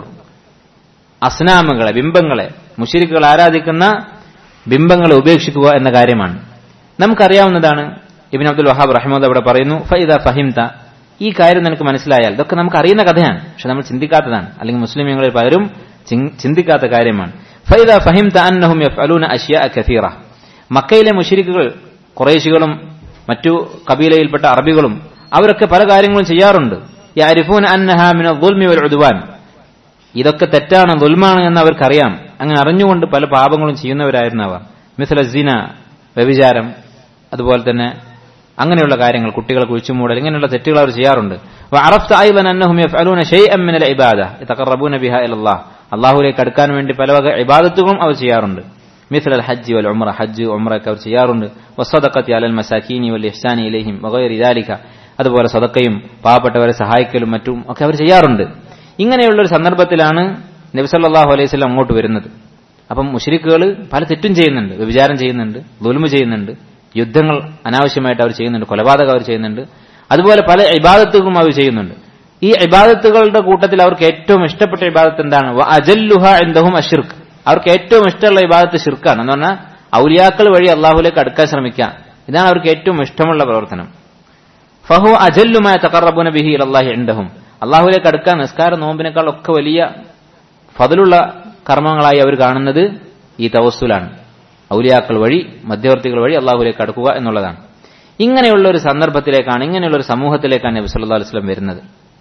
അസ്നാമുകളെ ബിംബങ്ങളെ മുഷിരിക്കുകൾ ആരാധിക്കുന്ന ബിംബങ്ങളെ ഉപേക്ഷിക്കുക എന്ന കാര്യമാണ് നമുക്കറിയാവുന്നതാണ് ഇബിൻ അബ്ദുൽ വഹാബ് റഹ്മദ് അവിടെ പറയുന്നു ഫൈദ ഫഹിംത ഈ കാര്യം നിനക്ക് മനസ്സിലായാൽ ഇതൊക്കെ നമുക്ക് അറിയുന്ന കഥയാണ് പക്ഷെ നമ്മൾ ചിന്തിക്കാത്തതാണ് അല്ലെങ്കിൽ മുസ്ലിമീങ്ങളിൽ പലരും ചിന്തിക്കാത്ത കാര്യമാണ് ഫൈദ ഫഹിംത അന്നഹും യഫ്അലൂന അഷ്യാ കസീറ മക്കയിലെ മുഷിരിക്കുകൾ കുറേശികളും മറ്റു കബീലയിൽപ്പെട്ട അറബികളും അവരൊക്കെ പല കാര്യങ്ങളും ചെയ്യാറുണ്ട് യാരിഫൂൻ അന്നഹ മിന ദുൽമി വൽ ഉദ്വാൻ ഇതൊക്കെ തെറ്റാണ് ദുൽമാണ് എന്ന് അവർക്കറിയാം അങ്ങനെ അറിഞ്ഞുകൊണ്ട് പല പാപങ്ങളും ചെയ്യുന്നവരായിരുന്നു അവർ മിസല സിന വ്യഭിചാരം അതുപോലെ തന്നെ അങ്ങനെയുള്ള കാര്യങ്ങൾ കുട്ടികളെ കുഴിച്ചുമൂടൽ ഇങ്ങനെയുള്ള തെറ്റുകൾ അവർ ചെയ്യാറുണ്ട് وعرفت ايضا انهم يفعلون شيئا من العباده يتقربون بها الى الله അള്ളാഹുലേക്ക് അടുക്കാൻ വേണ്ടി പല വക ഇബാദത്തുകളും അവർ ചെയ്യാറുണ്ട് مثل الحج والعمرة حج وعمرة അവർ ചെയ്യാറുണ്ട് والصدقة على المساكين والإحسان إليهم وغير ذلك അതുപോലെ സദക്കയും പാവപ്പെട്ടവരെ സഹായിക്കലും മറ്റും ഒക്കെ അവർ ചെയ്യാറുണ്ട് ഇങ്ങനെയുള്ള ഒരു സന്ദർഭത്തിലാണ് നബി സല്ലല്ലാഹു അലൈഹി വസല്ലം അങ്ങോട്ട് വരുന്നത് അപ്പം മുശ്രിക്കുകൾ പല തെറ്റും ചെയ്യുന്നുണ്ട് വ്യഭിചാരം ചെയ്യുന്നുണ്ട് ദുൽമ ചെയ്യുന്നുണ്ട് യുദ്ധങ്ങൾ അനാവശ്യമായിട്ട് അവർ ചെയ്യുന്നുണ്ട് കൊലപാതകം അവർ ചെയ്യുന്നുണ്ട് അതുപോലെ പല ഇബാദത്തുകളും അവർ ചെയ്യുന്നുണ്ട് ഈ ഇബാദത്തുകളുടെ കൂട്ടത്തിൽ അവർക്ക് ഏറ്റവും ഇഷ്ടപ്പെട്ട ഇബാദത്ത് എന്താണ് വ അജല്ലുഹ എന്തഹും അഷിർക്ക് അവർക്ക് ഏറ്റവും ഇഷ്ടമുള്ള ഇബാദത്ത് ഷിർക്കാണ് എന്ന് പറഞ്ഞാൽ ഔലിയാക്കൾ വഴി അള്ളാഹുലേക്ക് അടുക്കാൻ ശ്രമിക്കുക ഇതാണ് അവർക്ക് ഏറ്റവും ഇഷ്ടമുള്ള പ്രവർത്തനം ഫഹു അജല്ലുമായ തക്കറബുന ബിഹി അള്ളാഹി ഉണ്ടഹും അള്ളാഹുലേക്ക് അടുക്കാൻ നിസ്കാര നോമ്പിനേക്കാൾ ഒക്കെ വലിയ ഫതിലുള്ള കർമ്മങ്ങളായി അവർ കാണുന്നത് ഈ തവസ്സുലാണ് ഔലിയാക്കൾ വഴി മധ്യവർത്തികൾ വഴി അള്ളാഹുലേക്ക് അടുക്കുക എന്നുള്ളതാണ് ഇങ്ങനെയുള്ള ഒരു സന്ദർഭത്തിലേക്കാണ് ഇങ്ങനെയുള്ള ഒരു സമൂഹത്തിലേക്കാണ് നബി സല്ലല്ലാഹു അലൈഹി വസല്ലം വരുന്നത്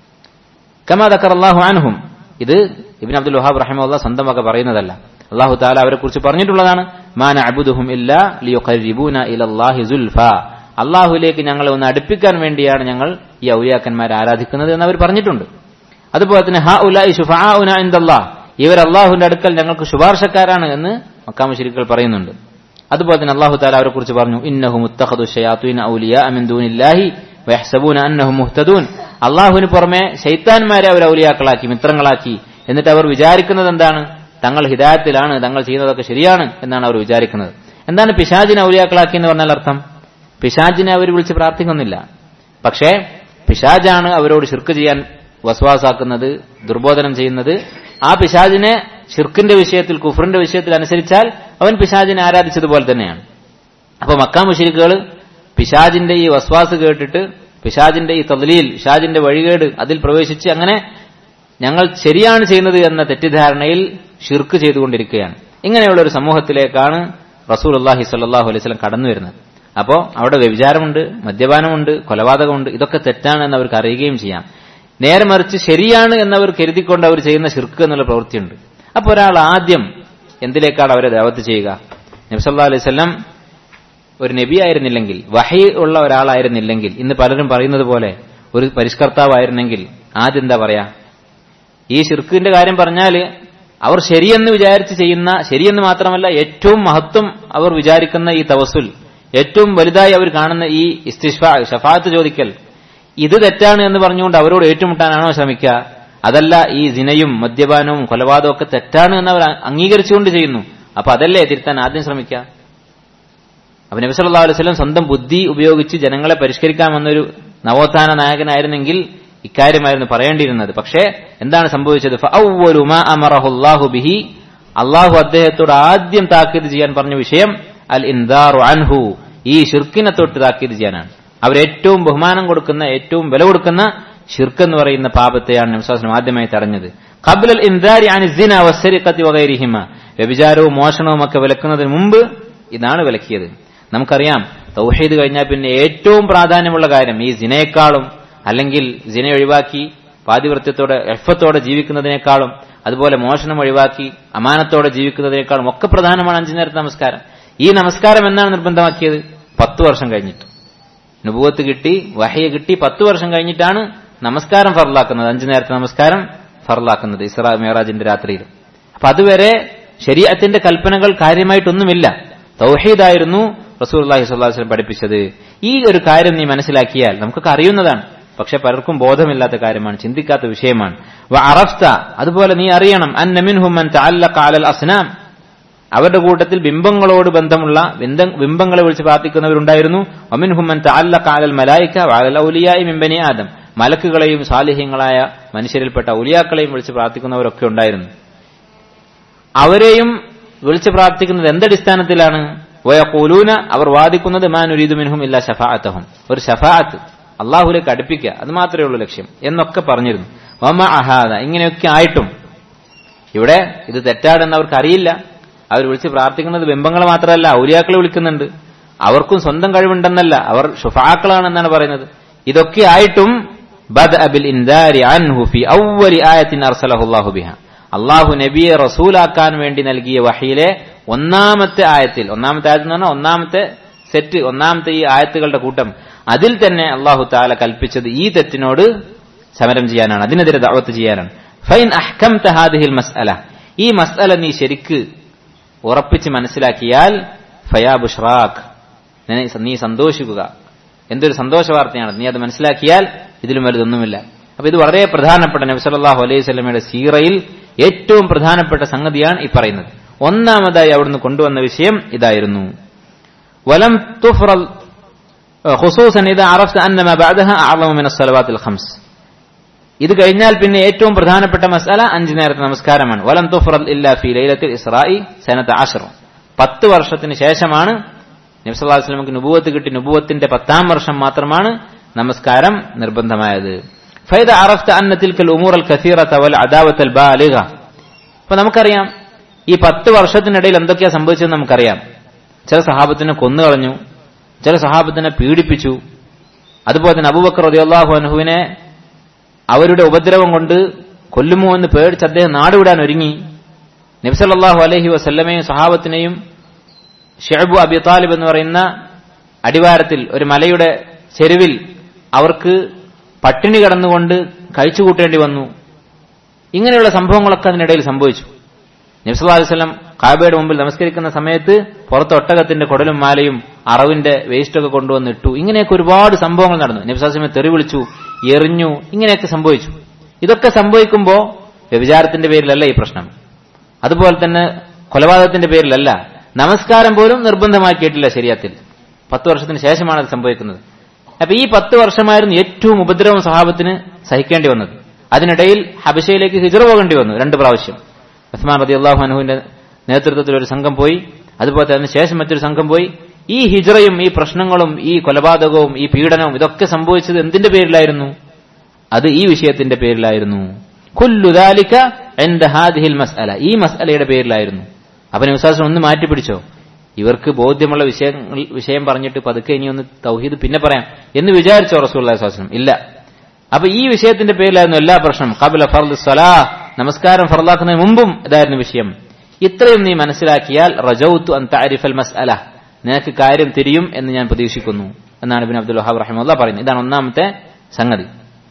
കമാ ദക്കർ അള്ളാഹു അൻഹും ഇത് ഇബിൻ അബ്ദുൽ വഹാബ് റഹിമുള്ള സ്വന്തമൊക്കെ പറയുന്നതല്ല അള്ളാഹു താല അവരെ കുറിച്ച് പറഞ്ഞിട്ടുള്ളതാണ് മാന അബുദുഹും ഇല്ല ലിയുഖരിബൂന ഇലല്ലാഹി സുൽഫ അള്ളാഹുലേക്ക് ഞങ്ങളെ ഒന്ന് അടുപ്പിക്കാൻ വേണ്ടിയാണ് ഞങ്ങൾ ഈ ഔലിയാക്കന്മാരെ ആരാധിക്കുന്നത് എന്ന് അവർ പറഞ്ഞിട്ടുണ്ട് അതുപോലെ തന്നെ ഹ ഉലായി ഷുഫാഉന ഇന്ദല്ലാഹ് ഇവർ അള്ളാഹുവിന്റെ അടുക്കൽ ഞങ്ങൾക്ക് ശുപാർശക്കാരാണ് എന്ന് മക്കാമുശരിക്കൾ പറയുന്നുണ്ട് അതുപോലെ തന്നെ അള്ളാഹു താല അവരെ കുറിച്ച് പറഞ്ഞു ഇന്നഹു മുത്തഖദു ഷയാത്തുൻ ഔലിയ അമിൻ ദൂനില്ലാഹി വയഹ്സബൂന അന്നഹു മുഹ്തദൂൻ അള്ളാഹുവിന് പുറമെ ശൈത്താൻമാരെ അവർ ഔലിയാക്കളാക്കി മിത്രങ്ങളാക്കി എന്നിട്ട് അവർ വിചാരിക്കുന്നത് എന്താണ് തങ്ങൾ ഹിദായത്തിലാണ് തങ്ങൾ ചെയ്യുന്നതൊക്കെ ശരിയാണ് എന്നാണ് അവർ വിചാരിക്കുന്നത് എന്താണ് പിശാജിനെ ഔലിയാക്കളാക്കി എന്ന് പറഞ്ഞാൽ അർത്ഥം പിശാജിനെ അവർ വിളിച്ച് പ്രാർത്ഥിക്കുന്നില്ല പക്ഷേ പിശാജാണ് അവരോട് ശിർക്ക് ചെയ്യാൻ വസ്വാസാക്കുന്നത് ദുർബോധനം ചെയ്യുന്നത് ആ പിശാജിനെ ഷിർക്കിന്റെ വിഷയത്തിൽ കുഫറിന്റെ വിഷയത്തിൽ അനുസരിച്ചാൽ അവൻ പിശാജിനെ ആരാധിച്ചതുപോലെ തന്നെയാണ് അപ്പൊ മക്കാ മുഷരിക്കുകൾ പിശാജിന്റെ ഈ വസ്വാസ് കേട്ടിട്ട് പിശാജിന്റെ ഈ തദ്ലീൽ പിശാജിന്റെ വഴികേട് അതിൽ പ്രവേശിച്ച് അങ്ങനെ ഞങ്ങൾ ശരിയാണ് ചെയ്യുന്നത് എന്ന തെറ്റിദ്ധാരണയിൽ ഷിർക്ക് ചെയ്തുകൊണ്ടിരിക്കുകയാണ് ഇങ്ങനെയുള്ള ഒരു സമൂഹത്തിലേക്കാണ് റസൂൽ അള്ളാഹി സല്ലാഹു അലൈഹി സ്വലം കടന്നു വരുന്നത് അപ്പോൾ അവിടെ വ്യഭിചാരമുണ്ട് മദ്യപാനമുണ്ട് കൊലപാതകമുണ്ട് ഇതൊക്കെ തെറ്റാണ് എന്ന് അവർക്ക് അറിയുകയും ചെയ്യാം നേരെ മറിച്ച് ശരിയാണ് എന്നവർ കരുതിക്കൊണ്ട് അവർ ചെയ്യുന്ന ഷിർക്ക് എന്നുള്ള പ്രവൃത്തിയുണ്ട് അപ്പോൾ ഒരാൾ ആദ്യം എന്തിലേക്കാണ് അവരെ ദാവത്ത് ചെയ്യുക നബ്സല്ലാ അലൈഹി സ്വലം ഒരു നബി ആയിരുന്നില്ലെങ്കിൽ വഹി ഉള്ള ഒരാളായിരുന്നില്ലെങ്കിൽ ഇന്ന് പലരും പറയുന്നത് പോലെ ഒരു പരിഷ്കർത്താവായിരുന്നെങ്കിൽ ആദ്യം എന്താ പറയാ ഈ ഷിർക്കിന്റെ കാര്യം പറഞ്ഞാൽ അവർ ശരിയെന്ന് വിചാരിച്ച് ചെയ്യുന്ന ശരിയെന്ന് മാത്രമല്ല ഏറ്റവും മഹത്വം അവർ വിചാരിക്കുന്ന ഈ തവസുൽ ഏറ്റവും വലുതായി അവർ കാണുന്ന ഈ ഇസ്തിഷ്ഫ ഷഫാത്ത് ചോദിക്കൽ ഇത് തെറ്റാണ് എന്ന് പറഞ്ഞുകൊണ്ട് അവരോട് ഏറ്റുമുട്ടാനാണോ ശ്രമിക്കുക അതല്ല ഈ സിനയും മദ്യപാനവും കൊലപാതകവും ഒക്കെ തെറ്റാണ് എന്ന് അവർ അംഗീകരിച്ചുകൊണ്ട് ചെയ്യുന്നു അപ്പൊ അതല്ലേ തിരുത്താൻ ആദ്യം ശ്രമിക്കുക അപ്പൊ നബി സല്ലല്ലാഹു അലൈഹി വസല്ലം സ്വന്തം ബുദ്ധി ഉപയോഗിച്ച് ജനങ്ങളെ പരിഷ്കരിക്കാമെന്നൊരു നവോത്ഥാന നായകനായിരുന്നെങ്കിൽ ഇക്കാര്യമായിരുന്നു പറയേണ്ടിയിരുന്നത് പക്ഷേ എന്താണ് സംഭവിച്ചത് ഫഅവ്വലു മാ അമറഹുല്ലാഹു ബിഹി അള്ളാഹു അദ്ദേഹത്തോട് ആദ്യം താക്കീത് ചെയ്യാൻ പറഞ്ഞ വിഷയം അൽ ഇൻദാറു അൻഹു ഈ ഷിർക്കിനെ തൊട്ട് താക്കീത് ചെയ്യാനാണ് അവരേറ്റവും ബഹുമാനം കൊടുക്കുന്ന ഏറ്റവും വില കൊടുക്കുന്ന ഷിർക്ക് എന്ന് പറയുന്ന പാപത്തെയാണ് നബ്സാസ്ലം ആദ്യമായി തടഞ്ഞത് ഖബ്ലൽ ഇൻദാരി അനി സിന വസ്സരിഖത്തി വഗൈരിഹിമ വ്യഭിചാരവും മോഷണവും ഒക്കെ വിലക്കുന്നതിന് മുമ്പ് ഇതാണ് വിലക്കിയത് നമുക്കറിയാം തൗഹീദ് കഴിഞ്ഞാൽ പിന്നെ ഏറ്റവും പ്രാധാന്യമുള്ള കാര്യം ഈ സിനയെക്കാളും അല്ലെങ്കിൽ സിന ഒഴിവാക്കി പാതിവൃത്യത്തോടെ എഫത്തോടെ ജീവിക്കുന്നതിനേക്കാളും അതുപോലെ മോഷണം ഒഴിവാക്കി അമാനത്തോടെ ജീവിക്കുന്നതിനേക്കാളും ഒക്കെ പ്രധാനമാണ് അഞ്ചു നേരത്തെ നമസ്കാരം ഈ നമസ്കാരം എന്നാണ് നിർബന്ധമാക്കിയത് പത്തു വർഷം കഴിഞ്ഞിട്ട് നുപുവത്ത് കിട്ടി വഹയ കിട്ടി പത്തു വർഷം കഴിഞ്ഞിട്ടാണ് നമസ്കാരം ഫറലാക്കുന്നത് അഞ്ചു നേരത്തെ നമസ്കാരം ഫറലാക്കുന്നത് ഇസ്രാ മേറാജിന്റെ രാത്രിയിൽ അപ്പൊ അതുവരെ ശരീരത്തിന്റെ കൽപ്പനകൾ കാര്യമായിട്ടൊന്നുമില്ല തൗഹീദായിരുന്നു റസൂൽ അള്ളാഹി സ്വല്ലാസ്ലം പഠിപ്പിച്ചത് ഈ ഒരു കാര്യം നീ മനസ്സിലാക്കിയാൽ നമുക്കൊക്കെ അറിയുന്നതാണ് പക്ഷെ പലർക്കും ബോധമില്ലാത്ത കാര്യമാണ് ചിന്തിക്കാത്ത വിഷയമാണ് അറഫ്ത അതുപോലെ നീ അറിയണം അന്നമിൻഹുമൻ അലൽ അസ്നാം അവരുടെ കൂട്ടത്തിൽ ബിംബങ്ങളോട് ബന്ധമുള്ള ബിംബങ്ങളെ വിളിച്ച് പ്രാർത്ഥിക്കുന്നവരുണ്ടായിരുന്നു ഒമിൻഹുമൻ അലൽ മലായിക്ക വാലൽ ഔലിയായി മിമ്പനി ആദം മലക്കുകളെയും സാലിഹ്യങ്ങളായ മനുഷ്യരിൽപ്പെട്ട ഔലിയാക്കളെയും വിളിച്ച് പ്രാർത്ഥിക്കുന്നവരൊക്കെ ഉണ്ടായിരുന്നു അവരെയും വിളിച്ച് പ്രാർത്ഥിക്കുന്നത് എന്തടിസ്ഥാനത്തിലാണ് വയക്കൂലൂന അവർ വാദിക്കുന്നത് മാനുരീദു മിൻഹും ഇല്ല ഷഫാഅത്തഹും ഒരു ഷഫാഅത്ത് അള്ളാഹുലേക്ക് അടുപ്പിക്കുക അത് മാത്രമേ ഉള്ളൂ ലക്ഷ്യം എന്നൊക്കെ പറഞ്ഞിരുന്നു വമ അഹാദ ഇങ്ങനെയൊക്കെ ആയിട്ടും ഇവിടെ ഇത് തെറ്റാണെന്ന് അവർക്ക് അറിയില്ല അവർ വിളിച്ച് പ്രാർത്ഥിക്കുന്നത് ബിംബങ്ങളെ മാത്രമല്ല ഔലിയാക്കളെ വിളിക്കുന്നുണ്ട് അവർക്കും സ്വന്തം കഴിവുണ്ടെന്നല്ല അവർ ഷുഫാക്കളാണെന്നാണ് പറയുന്നത് ഇതൊക്കെ ആയിട്ടും ബദ് അബിൽ ഇൻദാരി അൻഹു ഫി ഔവലി ആയത്തിൻ അർസലഹുല്ലാഹു ബിഹ അള്ളാഹു നബിയെ റസൂലാക്കാൻ വേണ്ടി നൽകിയ വഹിയിലെ ഒന്നാമത്തെ ആയത്തിൽ ഒന്നാമത്തെ ആയത്തിൽ എന്ന് പറഞ്ഞാൽ ഒന്നാമത്തെ സെറ്റ് ഒന്നാമത്തെ ഈ ആയത്തുകളുടെ കൂട്ടം അതിൽ തന്നെ അള്ളാഹു താല കൽപ്പിച്ചത് ഈ തെറ്റിനോട് സമരം ചെയ്യാനാണ് അതിനെതിരെ ദാവത്ത് ചെയ്യാനാണ് ഫൈൻ അഹ്കം തഹാദിഹിൽ മസ്അല ഈ മസ്അല നീ ശരിക്ക് ഉറപ്പിച്ച് മനസ്സിലാക്കിയാൽ ഫയാ ബുഷ്റാഖ് നീ സന്തോഷിക്കുക എന്തൊരു സന്തോഷ വാർത്തയാണ് നീ അത് മനസ്സിലാക്കിയാൽ ഇതിലും വലുതൊന്നുമില്ല അപ്പൊ ഇത് വളരെ പ്രധാനപ്പെട്ട നബ്സല്ലാഹു അലൈഹി സ്വലമയുടെ സീറയിൽ ഏറ്റവും പ്രധാനപ്പെട്ട സംഗതിയാണ് ഈ പറയുന്നത് ഒന്നാമതായി അവിടുന്ന് കൊണ്ടുവന്ന വിഷയം ഇതായിരുന്നു വലം തുഫ്റൽ خصوصا إذا عرفت أن ما بعدها أعظم من الصلوات الخمس ഇത് കഴിഞ്ഞാൽ പിന്നെ ഏറ്റവും പ്രധാനപ്പെട്ട മസാല അഞ്ചു നേരത്തെ നമസ്കാരമാണ് വലം തുഫ്റദ് ഇല്ലാ ഫി ലൈലത്തിൽ ഇസ്രായി സനത്ത് ആഷർ പത്ത് വർഷത്തിന് ശേഷമാണ് നബ്സല്ലാ വസ്ലമക്ക് നുബുവത്ത് കിട്ടി നുബുവത്തിന്റെ പത്താം വർഷം മാത്രമാണ് നമസ്കാരം നിർബന്ധമായത് ഫൈദ അറഫ്ത അന്നത്തിൽ ഉമൂർ അൽ കസീറ വൽ അദാവത്തൽ ബാലിക അപ്പൊ നമുക്കറിയാം ഈ പത്ത് വർഷത്തിനിടയിൽ എന്തൊക്കെയാ സംഭവിച്ചതെന്ന് നമുക്കറിയാം ചില സഹാബത്തിനെ കൊന്നുകളഞ്ഞു ചില സഹാബത്തിനെ പീഡിപ്പിച്ചു അതുപോലെ തന്നെ അബൂബക്കർ റളിയല്ലാഹു അൻഹുവിനെ അവരുടെ ഉപദ്രവം കൊണ്ട് കൊല്ലുമോ എന്ന് പേടിച്ച് അദ്ദേഹം നാടുവിടാൻ ഒരുങ്ങി നബ്സല്ലാഹു അലഹി വസല്ലമയും സഹാബത്തിനെയും ഷെഹബു അബി താലിബ് എന്ന് പറയുന്ന അടിവാരത്തിൽ ഒരു മലയുടെ ചെരുവിൽ അവർക്ക് പട്ടിണി കടന്നുകൊണ്ട് കഴിച്ചുകൂട്ടേണ്ടി വന്നു ഇങ്ങനെയുള്ള സംഭവങ്ങളൊക്കെ അതിനിടയിൽ സംഭവിച്ചു നബ്സല്ലാ അലൈവല്ലം കാബയുടെ മുമ്പിൽ നമസ്കരിക്കുന്ന സമയത്ത് പുറത്ത് ഒട്ടകത്തിന്റെ കുടലും മാലയും അറവിന്റെ വേസ്റ്റൊക്കെ കൊണ്ടുവന്ന് ഇട്ടു ഇങ്ങനെയൊക്കെ ഒരുപാട് സംഭവങ്ങൾ നടന്നു നബ്സാസ്ലമെ തെറി വിളിച്ചു എറിഞ്ഞു ഇങ്ങനെയൊക്കെ സംഭവിച്ചു ഇതൊക്കെ സംഭവിക്കുമ്പോൾ വ്യഭിചാരത്തിന്റെ പേരിലല്ല ഈ പ്രശ്നം അതുപോലെ തന്നെ കൊലപാതകത്തിന്റെ പേരിലല്ല നമസ്കാരം പോലും നിർബന്ധമാക്കിയിട്ടില്ല ശരിയത്തിൽ പത്ത് വർഷത്തിന് ശേഷമാണ് അത് സംഭവിക്കുന്നത് അപ്പൊ ഈ പത്ത് വർഷമായിരുന്നു ഏറ്റവും ഉപദ്രവം സഹാബത്തിന് സഹിക്കേണ്ടി വന്നത് അതിനിടയിൽ ഹബശയിലേക്ക് ഹിജറ പോകേണ്ടി വന്നു രണ്ട് പ്രാവശ്യം ഉസ്മാൻ റതി അള്ളാഹു അനുവിന്റെ നേതൃത്വത്തിൽ ഒരു സംഘം പോയി അതുപോലെ തന്നെ ശേഷം മറ്റൊരു സംഘം പോയി ഈ ഹിജറയും ഈ പ്രശ്നങ്ങളും ഈ കൊലപാതകവും ഈ പീഡനവും ഇതൊക്കെ സംഭവിച്ചത് എന്തിന്റെ പേരിലായിരുന്നു അത് ഈ വിഷയത്തിന്റെ പേരിലായിരുന്നു കുല്ലുദാലിക്ക എന്റെ ഹാദിഹിൽ മസ്അല ഈ മസ്അലയുടെ പേരിലായിരുന്നു അവന് വിശ്വാസം ഒന്ന് മാറ്റിപ്പിടിച്ചോ ഇവർക്ക് ബോധ്യമുള്ള വിഷയങ്ങൾ വിഷയം പറഞ്ഞിട്ട് പതുക്കെ ഇനി ഒന്ന് തൗഹീദ് പിന്നെ പറയാം എന്ന് വിചാരിച്ചോ റസൂൽ വിശ്വാസം ഇല്ല അപ്പൊ ഈ വിഷയത്തിന്റെ പേരിലായിരുന്നു എല്ലാ പ്രശ്നം കബല ഫർദ് സലാ നമസ്കാരം ഫർദാക്കുന്നതിന് മുമ്പും ഇതായിരുന്നു വിഷയം ഇത്രയും നീ മനസ്സിലാക്കിയാൽ റജൌത്തു അൻ താരിഫൽ മസ്അല നിനക്ക് കാര്യം തിരിയും എന്ന് ഞാൻ പ്രതീക്ഷിക്കുന്നു എന്നാണ് ഇബിൻ അബ്ദുൽ വഹാബ് റഹിമുല്ല പറയുന്നത് ഇതാണ് ഒന്നാമത്തെ സംഗതി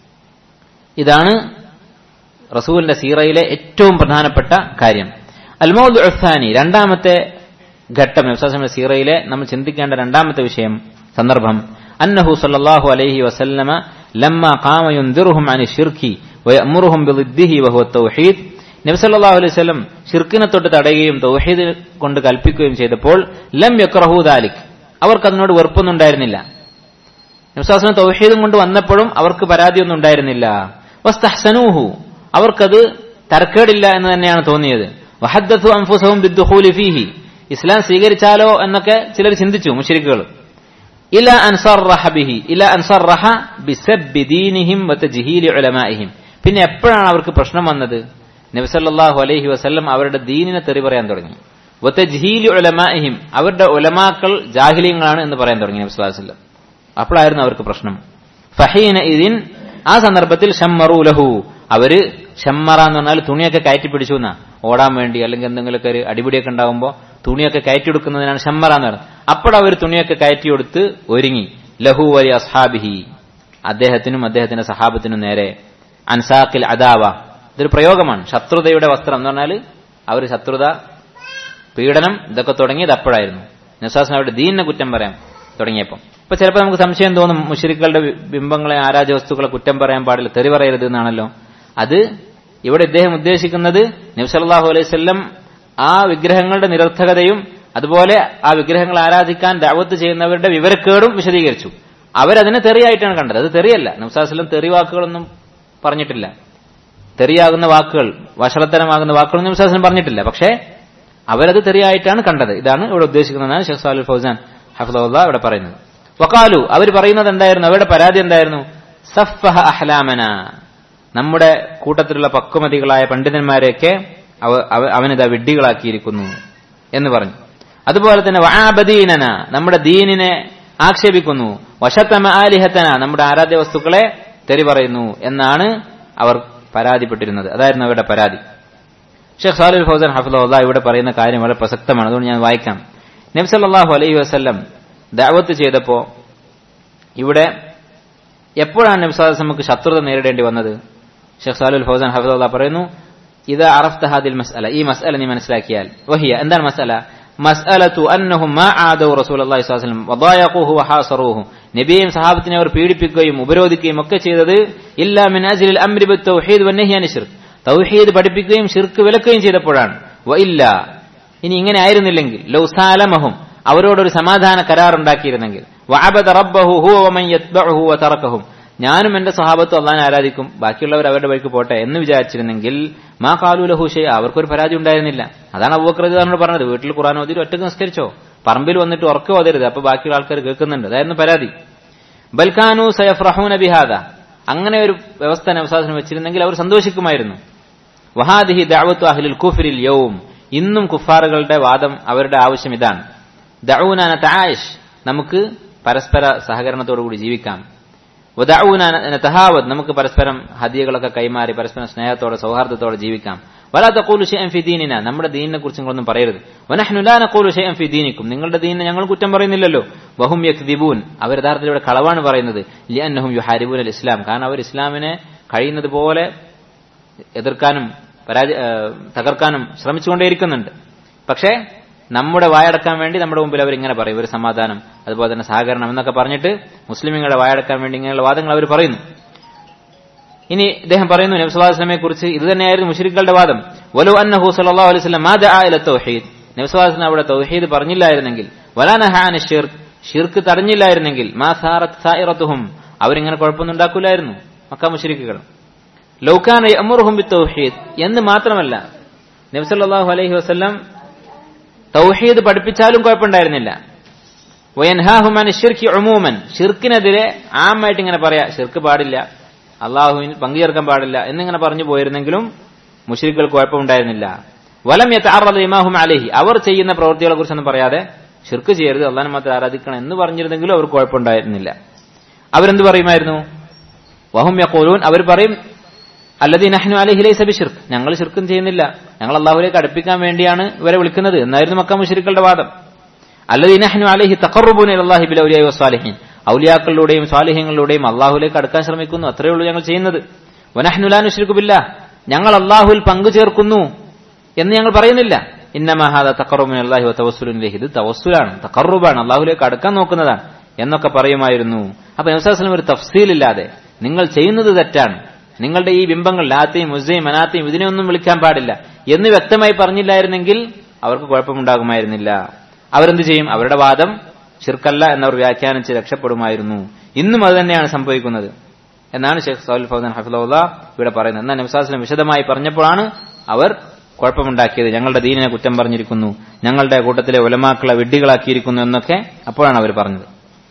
ഇതാണ് റസൂലിന്റെ സീറയിലെ ഏറ്റവും പ്രധാനപ്പെട്ട കാര്യം അൽമൗദ് ഉസാനി രണ്ടാമത്തെ ഘട്ടം നബ്സാസിന്റെ സീറയിലെ നമ്മൾ ചിന്തിക്കേണ്ട രണ്ടാമത്തെ വിഷയം സന്ദർഭം അന്നഹു സല്ലല്ലാഹു അലൈഹി വസല്ലമ ലമ്മ ഖാമ യുൻദിറുഹും അനി ഷിർക്കി വയഅമുറുഹും ബിളിദ്ദിഹി വഹുവ തൗഹീദ് നബി സല്ലല്ലാഹു അലൈഹി വസല്ലം ഷിർക്കിനെ തൊട്ട് തടയുകയും തൗഹീദ് കൊണ്ട് കൽപ്പിക്കുകയും ചെയ്തപ്പോൾ ലം യക്റഹു ദാലിക് അവർക്ക് അതിനോട് വെറുപ്പൊന്നും ഉണ്ടായിരുന്നില്ല നബ്സാസിന് തൗഹീദും കൊണ്ട് വന്നപ്പോഴും അവർക്ക് പരാതിയൊന്നും ഉണ്ടായിരുന്നില്ല വസ്തഹ്സനൂഹു അവർക്കത് തരക്കേടില്ല എന്ന് തന്നെയാണ് തോന്നിയത് വഹദ്ദത്തു അൻഫുസഹും ബിദ്ദുഖൂലി ഫീഹി ഇസ്ലാം സ്വീകരിച്ചാലോ എന്നൊക്കെ ചിലർ ചിന്തിച്ചു മുശ്രിക്കുകൾ ഇല അൻസറഹ ബിഹി ഇല അൻസറഹ ബിസബ്ബി ദീനിഹിം വതജ്ഹീലി ഉലമാഇഹിം പിന്നെ എപ്പോഴാണ് അവർക്ക് പ്രശ്നം വന്നത് നബി സല്ലല്ലാഹു അലൈഹി വസല്ലം അവരുടെ ദീനിനെ തെറി പറയാൻ തുടങ്ങി വതജ്ഹീലി ഉലമാഇഹിം അവരുടെ ഉലമാക്കൾ ജാഹിലിയങ്ങളാണ് എന്ന് പറയാൻ തുടങ്ങി നബി സല്ലല്ലാഹു അലൈഹി വസല്ലം അപ്പോഴായിരുന്നു അവർക്ക് പ്രശ്നം ഫഹീന ഇതിൻ ആ സന്ദർഭത്തിൽ ഷമ്മറു ലഹു അവര് ഷമ്മറ എന്ന് പറഞ്ഞാൽ തുണിയൊക്കെ കയറ്റി പിടിച്ചു എന്നാ ഓടാൻ വേണ്ടി അല്ലെങ്കിൽ എന്തെങ്കിലുമൊക്കെ ഒരു അടിപിടിയൊക്കെ ഉണ്ടാകുമ്പോൾ തുണിയൊക്കെ കയറ്റി കൊടുക്കുന്നതിനാണ് ഷമ്മറ എന്ന് പറയുന്നത് അപ്പോഴവർ തുണിയൊക്കെ കയറ്റി കൊടുത്ത് ഒരുങ്ങി ലഹു വലി അസ്ഹാബിഹി അദ്ദേഹത്തിനും അദ്ദേഹത്തിന്റെ സഹാബത്തിനും നേരെ അൻസാഖിൽ അദാവ ഇതൊരു പ്രയോഗമാണ് ശത്രുതയുടെ വസ്ത്രം എന്ന് പറഞ്ഞാൽ അവർ ശത്രുത പീഡനം ഇതൊക്കെ തുടങ്ങിയത് അപ്പോഴായിരുന്നു നസാസിന് അവരുടെ ദീനിനെ കുറ്റം പറയാം തുടങ്ങിയപ്പോൾ ഇപ്പൊ ചിലപ്പോൾ നമുക്ക് സംശയം തോന്നും മുഷരിക്കളുടെ ബിംബങ്ങളെ ആരാധ വസ്തുക്കളെ കുറ്റം പറയാൻ പാടില്ല തെറി പറയരുത് എന്നാണല്ലോ അത് ഇവിടെ ഇദ്ദേഹം ഉദ്ദേശിക്കുന്നത് നബ്സല്ലാഹു അലൈഹി സ്വല്ലം ആ വിഗ്രഹങ്ങളുടെ നിരർത്ഥകതയും അതുപോലെ ആ വിഗ്രഹങ്ങൾ ആരാധിക്കാൻ ദാവത്ത് ചെയ്യുന്നവരുടെ വിവരക്കേടും വിശദീകരിച്ചു അവരതിനെ തെറിയായിട്ടാണ് കണ്ടത് അത് തെറിയല്ല നബ്സാസ്ലം തെറി വാക്കുകളൊന്നും പറഞ്ഞിട്ടില്ല തെറിയാകുന്ന വാക്കുകൾ വഷളത്തരമാകുന്ന വാക്കുകളൊന്നും നബ്സാസ്ലം പറഞ്ഞിട്ടില്ല പക്ഷേ അവരത് തെറിയായിട്ടാണ് കണ്ടത് ഇതാണ് ഇവിടെ ഉദ്ദേശിക്കുന്നതാണ് ഷെഖ് സാലുൽ ഫൗസാൻ ഹഫ്ദുള്ള ഇവിടെ പറയുന്നത് വക്കാലു അവർ പറയുന്നത് എന്തായിരുന്നു അവരുടെ പരാതി എന്തായിരുന്നു സഫഹ അഹ്ലാമന നമ്മുടെ കൂട്ടത്തിലുള്ള പക്വമതികളായ പണ്ഡിതന്മാരെയൊക്കെ അവനിതാ വിഡ്ഢികളാക്കിയിരിക്കുന്നു എന്ന് പറഞ്ഞു അതുപോലെ തന്നെ വആബദീനന നമ്മുടെ ദീനിനെ ആക്ഷേപിക്കുന്നു വശത്തമ ആലിഹത്തന നമ്മുടെ ആരാധ്യ വസ്തുക്കളെ തെറി പറയുന്നു എന്നാണ് അവർ പരാതിപ്പെട്ടിരുന്നത് അതായിരുന്നു അവരുടെ പരാതി ഷെഖ് സാലുൽ ഫൗസൻ ഹഫുല്ല ഇവിടെ പറയുന്ന കാര്യം വളരെ പ്രസക്തമാണ് അതുകൊണ്ട് ഞാൻ വായിക്കാം നബ്സല്ലാഹു അലൈഹി വസ്ല്ലം ദാവത്ത് ചെയ്തപ്പോ ഇവിടെ എപ്പോഴാണ് നബ്സാദ് നമുക്ക് ശത്രുത നേരിടേണ്ടി വന്നത് ഷെഖ് സാലുൽ ഫൗസൻ ഹഫുല്ല പറയുന്നു ഇത് അറഫ്ത ഹാദിൽ മസ്അല ഈ മസ്അല നീ മനസ്സിലാക്കിയാൽ വഹിയ എന്താണ് മസ്അല മസ്അലത്തു അന്നഹും മാ ആദു റസൂലുള്ളാഹി സ്വല്ലല്ലാഹു അലൈഹി വസല്ലം വദായഖൂഹു വഹാസറൂഹു നബിയെയും സഹാബത്തിനെ അവർ പീഡിപ്പിക്കുകയും ഉപരോധിക്കുകയും ഒക്കെ ചെയ്തത് ഇല്ലാ മിൻ അജ്ലിൽ അംരി ബിത്തൗഹീദ് വന്നഹി അനി ശിർക്ക് തൗഹീദ് പഠിപ്പിക്കുകയും ഷിർക്ക് വിലക്കുകയും ചെയ്തപ്പോഴാണ് വ ഇല്ല ഇനി ഇങ്ങനെ ആയിരുന്നില്ലെങ്കിൽ ലൗസാലമഹും അവരോടൊരു സമാധാന കരാർ ഉണ്ടാക്കിയിരുന്നെങ്കിൽ വഅബദ റബ്ബഹു ഹുവ വമൻ യത്ബഉഹു വതറകഹും ഞാനും എന്റെ സഹാബത്തും അള്ളാഹിനെ ആരാധിക്കും ബാക്കിയുള്ളവർ അവരുടെ വഴിക്ക് പോട്ടെ എന്ന് വിചാരിച്ചിരുന്നെങ്കിൽ മാ കാലൂലഹു ഷെയ് അവർക്കൊരു പരാതി ഉണ്ടായിരുന്നില്ല അതാണ് അബൂക്രദിനോട് പറഞ്ഞത് വീട്ടിൽ ഖുറാൻ ഓതി ഒറ്റക്ക് നിസ്കരിച്ചോ പറമ്പിൽ വന്നിട്ട് ഉറക്കെ ഓതരുത് അപ്പൊ ബാക്കിയുള്ള ആൾക്കാർ കേൾക്കുന്നുണ്ട് അതായിരുന്നു പരാതി ബൽഖാനു സയഫ്രഹൂന ബിഹാദ അങ്ങനെ ഒരു വ്യവസ്ഥ നവസാസനം വെച്ചിരുന്നെങ്കിൽ അവർ സന്തോഷിക്കുമായിരുന്നു വഹാദിഹി ദഅവത്തു അഹ്ലുൽ കുഫ്രിൽ യൗം ഇന്നും കുഫാറുകളുടെ വാദം അവരുടെ ആവശ്യം ഇതാണ് ദഊന നതആയിഷ് നമുക്ക് പരസ്പര സഹകരണത്തോടുകൂടി ജീവിക്കാം വദഊന നതഹാവദ് നമുക്ക് പരസ്പരം ഹദിയകളൊക്കെ കൈമാറി പരസ്പരം സ്നേഹത്തോടെ സൗഹാർദ്ദത്തോടെ ജീവിക്കാം വലാ തഖൂലു ഷൈഅൻ ഫി ദീനിന നമ്മുടെ ദീനിനെ കുറിച്ച് നിങ്ങളൊന്നും പറയരുത് വനഹ്നു ലാ നഖൂലു ഷൈഅൻ ഫി ദീനിക്കും നിങ്ങളുടെ ദീനിനെ ഞങ്ങൾ കുറ്റം പറയുന്നില്ലല്ലോ വഹും യക്ദിബൂൻ അവർ യഥാർത്ഥത്തിൽ ഇവിടെ കളവാണ് പറയുന്നത് ലിഅന്നഹും യുഹാരിബൂൻ അൽ ഇസ്ലാം കാരണം അവർ ഇസ്ലാമിനെ കഴിയുന്നത് പോലെ എതിർക്കാനും പരാജ തകർക്കാനും ശ്രമിച്ചുകൊണ്ടേയിരിക്കുന്നുണ്ട് പക്ഷേ നമ്മുടെ വായടക്കാൻ വേണ്ടി നമ്മുടെ മുമ്പിൽ അവർ ഇങ്ങനെ പറയും ഒരു സമാധാനം അതുപോലെ തന്നെ സഹകരണം എന്നൊക്കെ പറഞ്ഞിട്ട് മുസ്ലിമുകളുടെ വായടക്കാൻ വേണ്ടി ഇങ്ങനെയുള്ള വാദങ്ങൾ അവർ പറയുന്നു ഇനി ഇദ്ദേഹം പറയുന്നു നബ്സുല്ലാസ്ലമെ കുറിച്ച് ഇത് തന്നെയായിരുന്നു മുഷരിക്കളുടെ വാദം വലു അന്നഹു സല്ലല്ലാഹു അലൈഹി വസല്ലം മാ ദആ ഇല തൗഹീദ് നബ്സുല്ലാസ്ലം അവിടെ തൗഹീദ് പറഞ്ഞില്ലായിരുന്നെങ്കിൽ വലാ നഹാന ഷിർക്ക് ഷിർക്ക് തടഞ്ഞില്ലായിരുന്നെങ്കിൽ മാ സാറത്ത് സായിറത്തുഹും അവരിങ്ങനെ കുഴപ്പമൊന്നും ഉണ്ടാക്കൂലായിരുന്നു മക്ക മുഷരിക്കുകൾ ലൗകാന യഅമുറുഹും ബിത്തൗഹീദ് എന്ന് മാത്രമല്ല നബി സല്ലല്ലാഹു അലൈഹി വസല്ലം തൗഹീദ് പഠിപ്പിച്ചാലും കുഴപ്പമുണ്ടായിരുന്നില്ല വയൻഹാഹുമാൻ ഷിർക്ക് ഉമൂമൻ ഷിർക്കിനെതിരെ ആമായിട്ട് ഇങ്ങനെ പറയാ ഷിർക്ക് പാടില്ല അള്ളാഹുവിൽ പങ്കുചേർക്കാൻ പാടില്ല എന്നിങ്ങനെ പറഞ്ഞു പോയിരുന്നെങ്കിലും മുഷരിക്കുകൾ കുഴപ്പമുണ്ടായിരുന്നില്ല വലം യത്താറത് ഇമാഹും അലഹി അവർ ചെയ്യുന്ന പ്രവൃത്തികളെ കുറിച്ചൊന്നും പറയാതെ ഷിർക്ക് ചെയ്യരുത് അള്ളാഹിനെ മാത്രം ആരാധിക്കണം എന്ന് പറഞ്ഞിരുന്നെങ്കിലും അവർ കുഴപ്പമുണ്ടായിരുന്നില്ല അവരെന്ത് പറയുമായിരുന്നു വഹും യഖൂലൂൻ അവർ പറയും അല്ലദീ നഹ്നു അലൈഹി ലൈസ ബിശിർക്ക് ഞങ്ങൾ ശിർക്കും ചെയ്യുന്നില്ല ഞങ്ങൾ അള്ളാഹുലേക്ക് അടുപ്പിക്കാൻ വേണ്ടിയാണ് ഇവരെ വിളിക്കുന്നത് എന്നായിരുന്നു മക്ക മുഷരിക്കളുടെ വാദം അല്ലദീ നഹ്നു അലൈഹി തഖറബൂന ഇലല്ലാഹി ബിൽ ഔലിയായി വസ്സാലിഹീൻ ഔലിയാക്കളിലൂടെയും സ്വാലിഹ്യങ്ങളിലൂടെയും അള്ളാഹുലേക്ക് അടുക്കാൻ ശ്രമിക്കുന്നു അത്രയേ ഉള്ളൂ ഞങ്ങൾ ചെയ്യുന്നത് വനഹ്നു ലാ നുശ്രിക്കു ബില്ലാഹ് ഞങ്ങൾ അള്ളാഹുവിൽ പങ്കു ചേർക്കുന്നു എന്ന് ഞങ്ങൾ പറയുന്നില്ല ഇന്നമഹാദ തക്കറുബിൻ അള്ളാഹി തവസ്സുലിലേക്ക് ഇത് തവസ്സുലാണ് തക്കറുബാണ് അള്ളാഹുലേക്ക് അടുക്കാൻ നോക്കുന്നതാണ് എന്നൊക്കെ പറയുമായിരുന്നു അപ്പൊ നബ്സാസ്ലം ഒരു തഫ്സീലില്ലാതെ നിങ്ങൾ ചെയ്യുന്നത് തെറ്റാണ് നിങ്ങളുടെ ഈ ബിംബങ്ങൾ ലാത്തയും മുസയും മനാത്തയും ഇതിനെയൊന്നും വിളിക്കാൻ പാടില്ല എന്ന് വ്യക്തമായി പറഞ്ഞില്ലായിരുന്നെങ്കിൽ അവർക്ക് കുഴപ്പമുണ്ടാകുമായിരുന്നില്ല അവരെന്ത് ചെയ്യും അവരുടെ വാദം ഷിർക്കല്ല എന്നവർ വ്യാഖ്യാനിച്ച് രക്ഷപ്പെടുമായിരുന്നു ഇന്നും അത് തന്നെയാണ് സംഭവിക്കുന്നത് എന്നാണ് ഷെയ്ഖ് സൗൽ ഫൗദൻ ഹഫിലുള്ള ഇവിടെ പറയുന്നത് എന്നാൽ നബ്സാസ്ലം വിശദമായി പറഞ്ഞപ്പോഴാണ് അവർ കുഴപ്പമുണ്ടാക്കിയത് ഞങ്ങളുടെ ദീനിനെ കുറ്റം പറഞ്ഞിരിക്കുന്നു ഞങ്ങളുടെ കൂട്ടത്തിലെ ഉലമാക്കളെ വിഡ്ഢികളാക്കിയിരിക്കുന്നു എന്നൊക്കെ അപ്പോഴാണ് അവർ പറഞ്ഞത്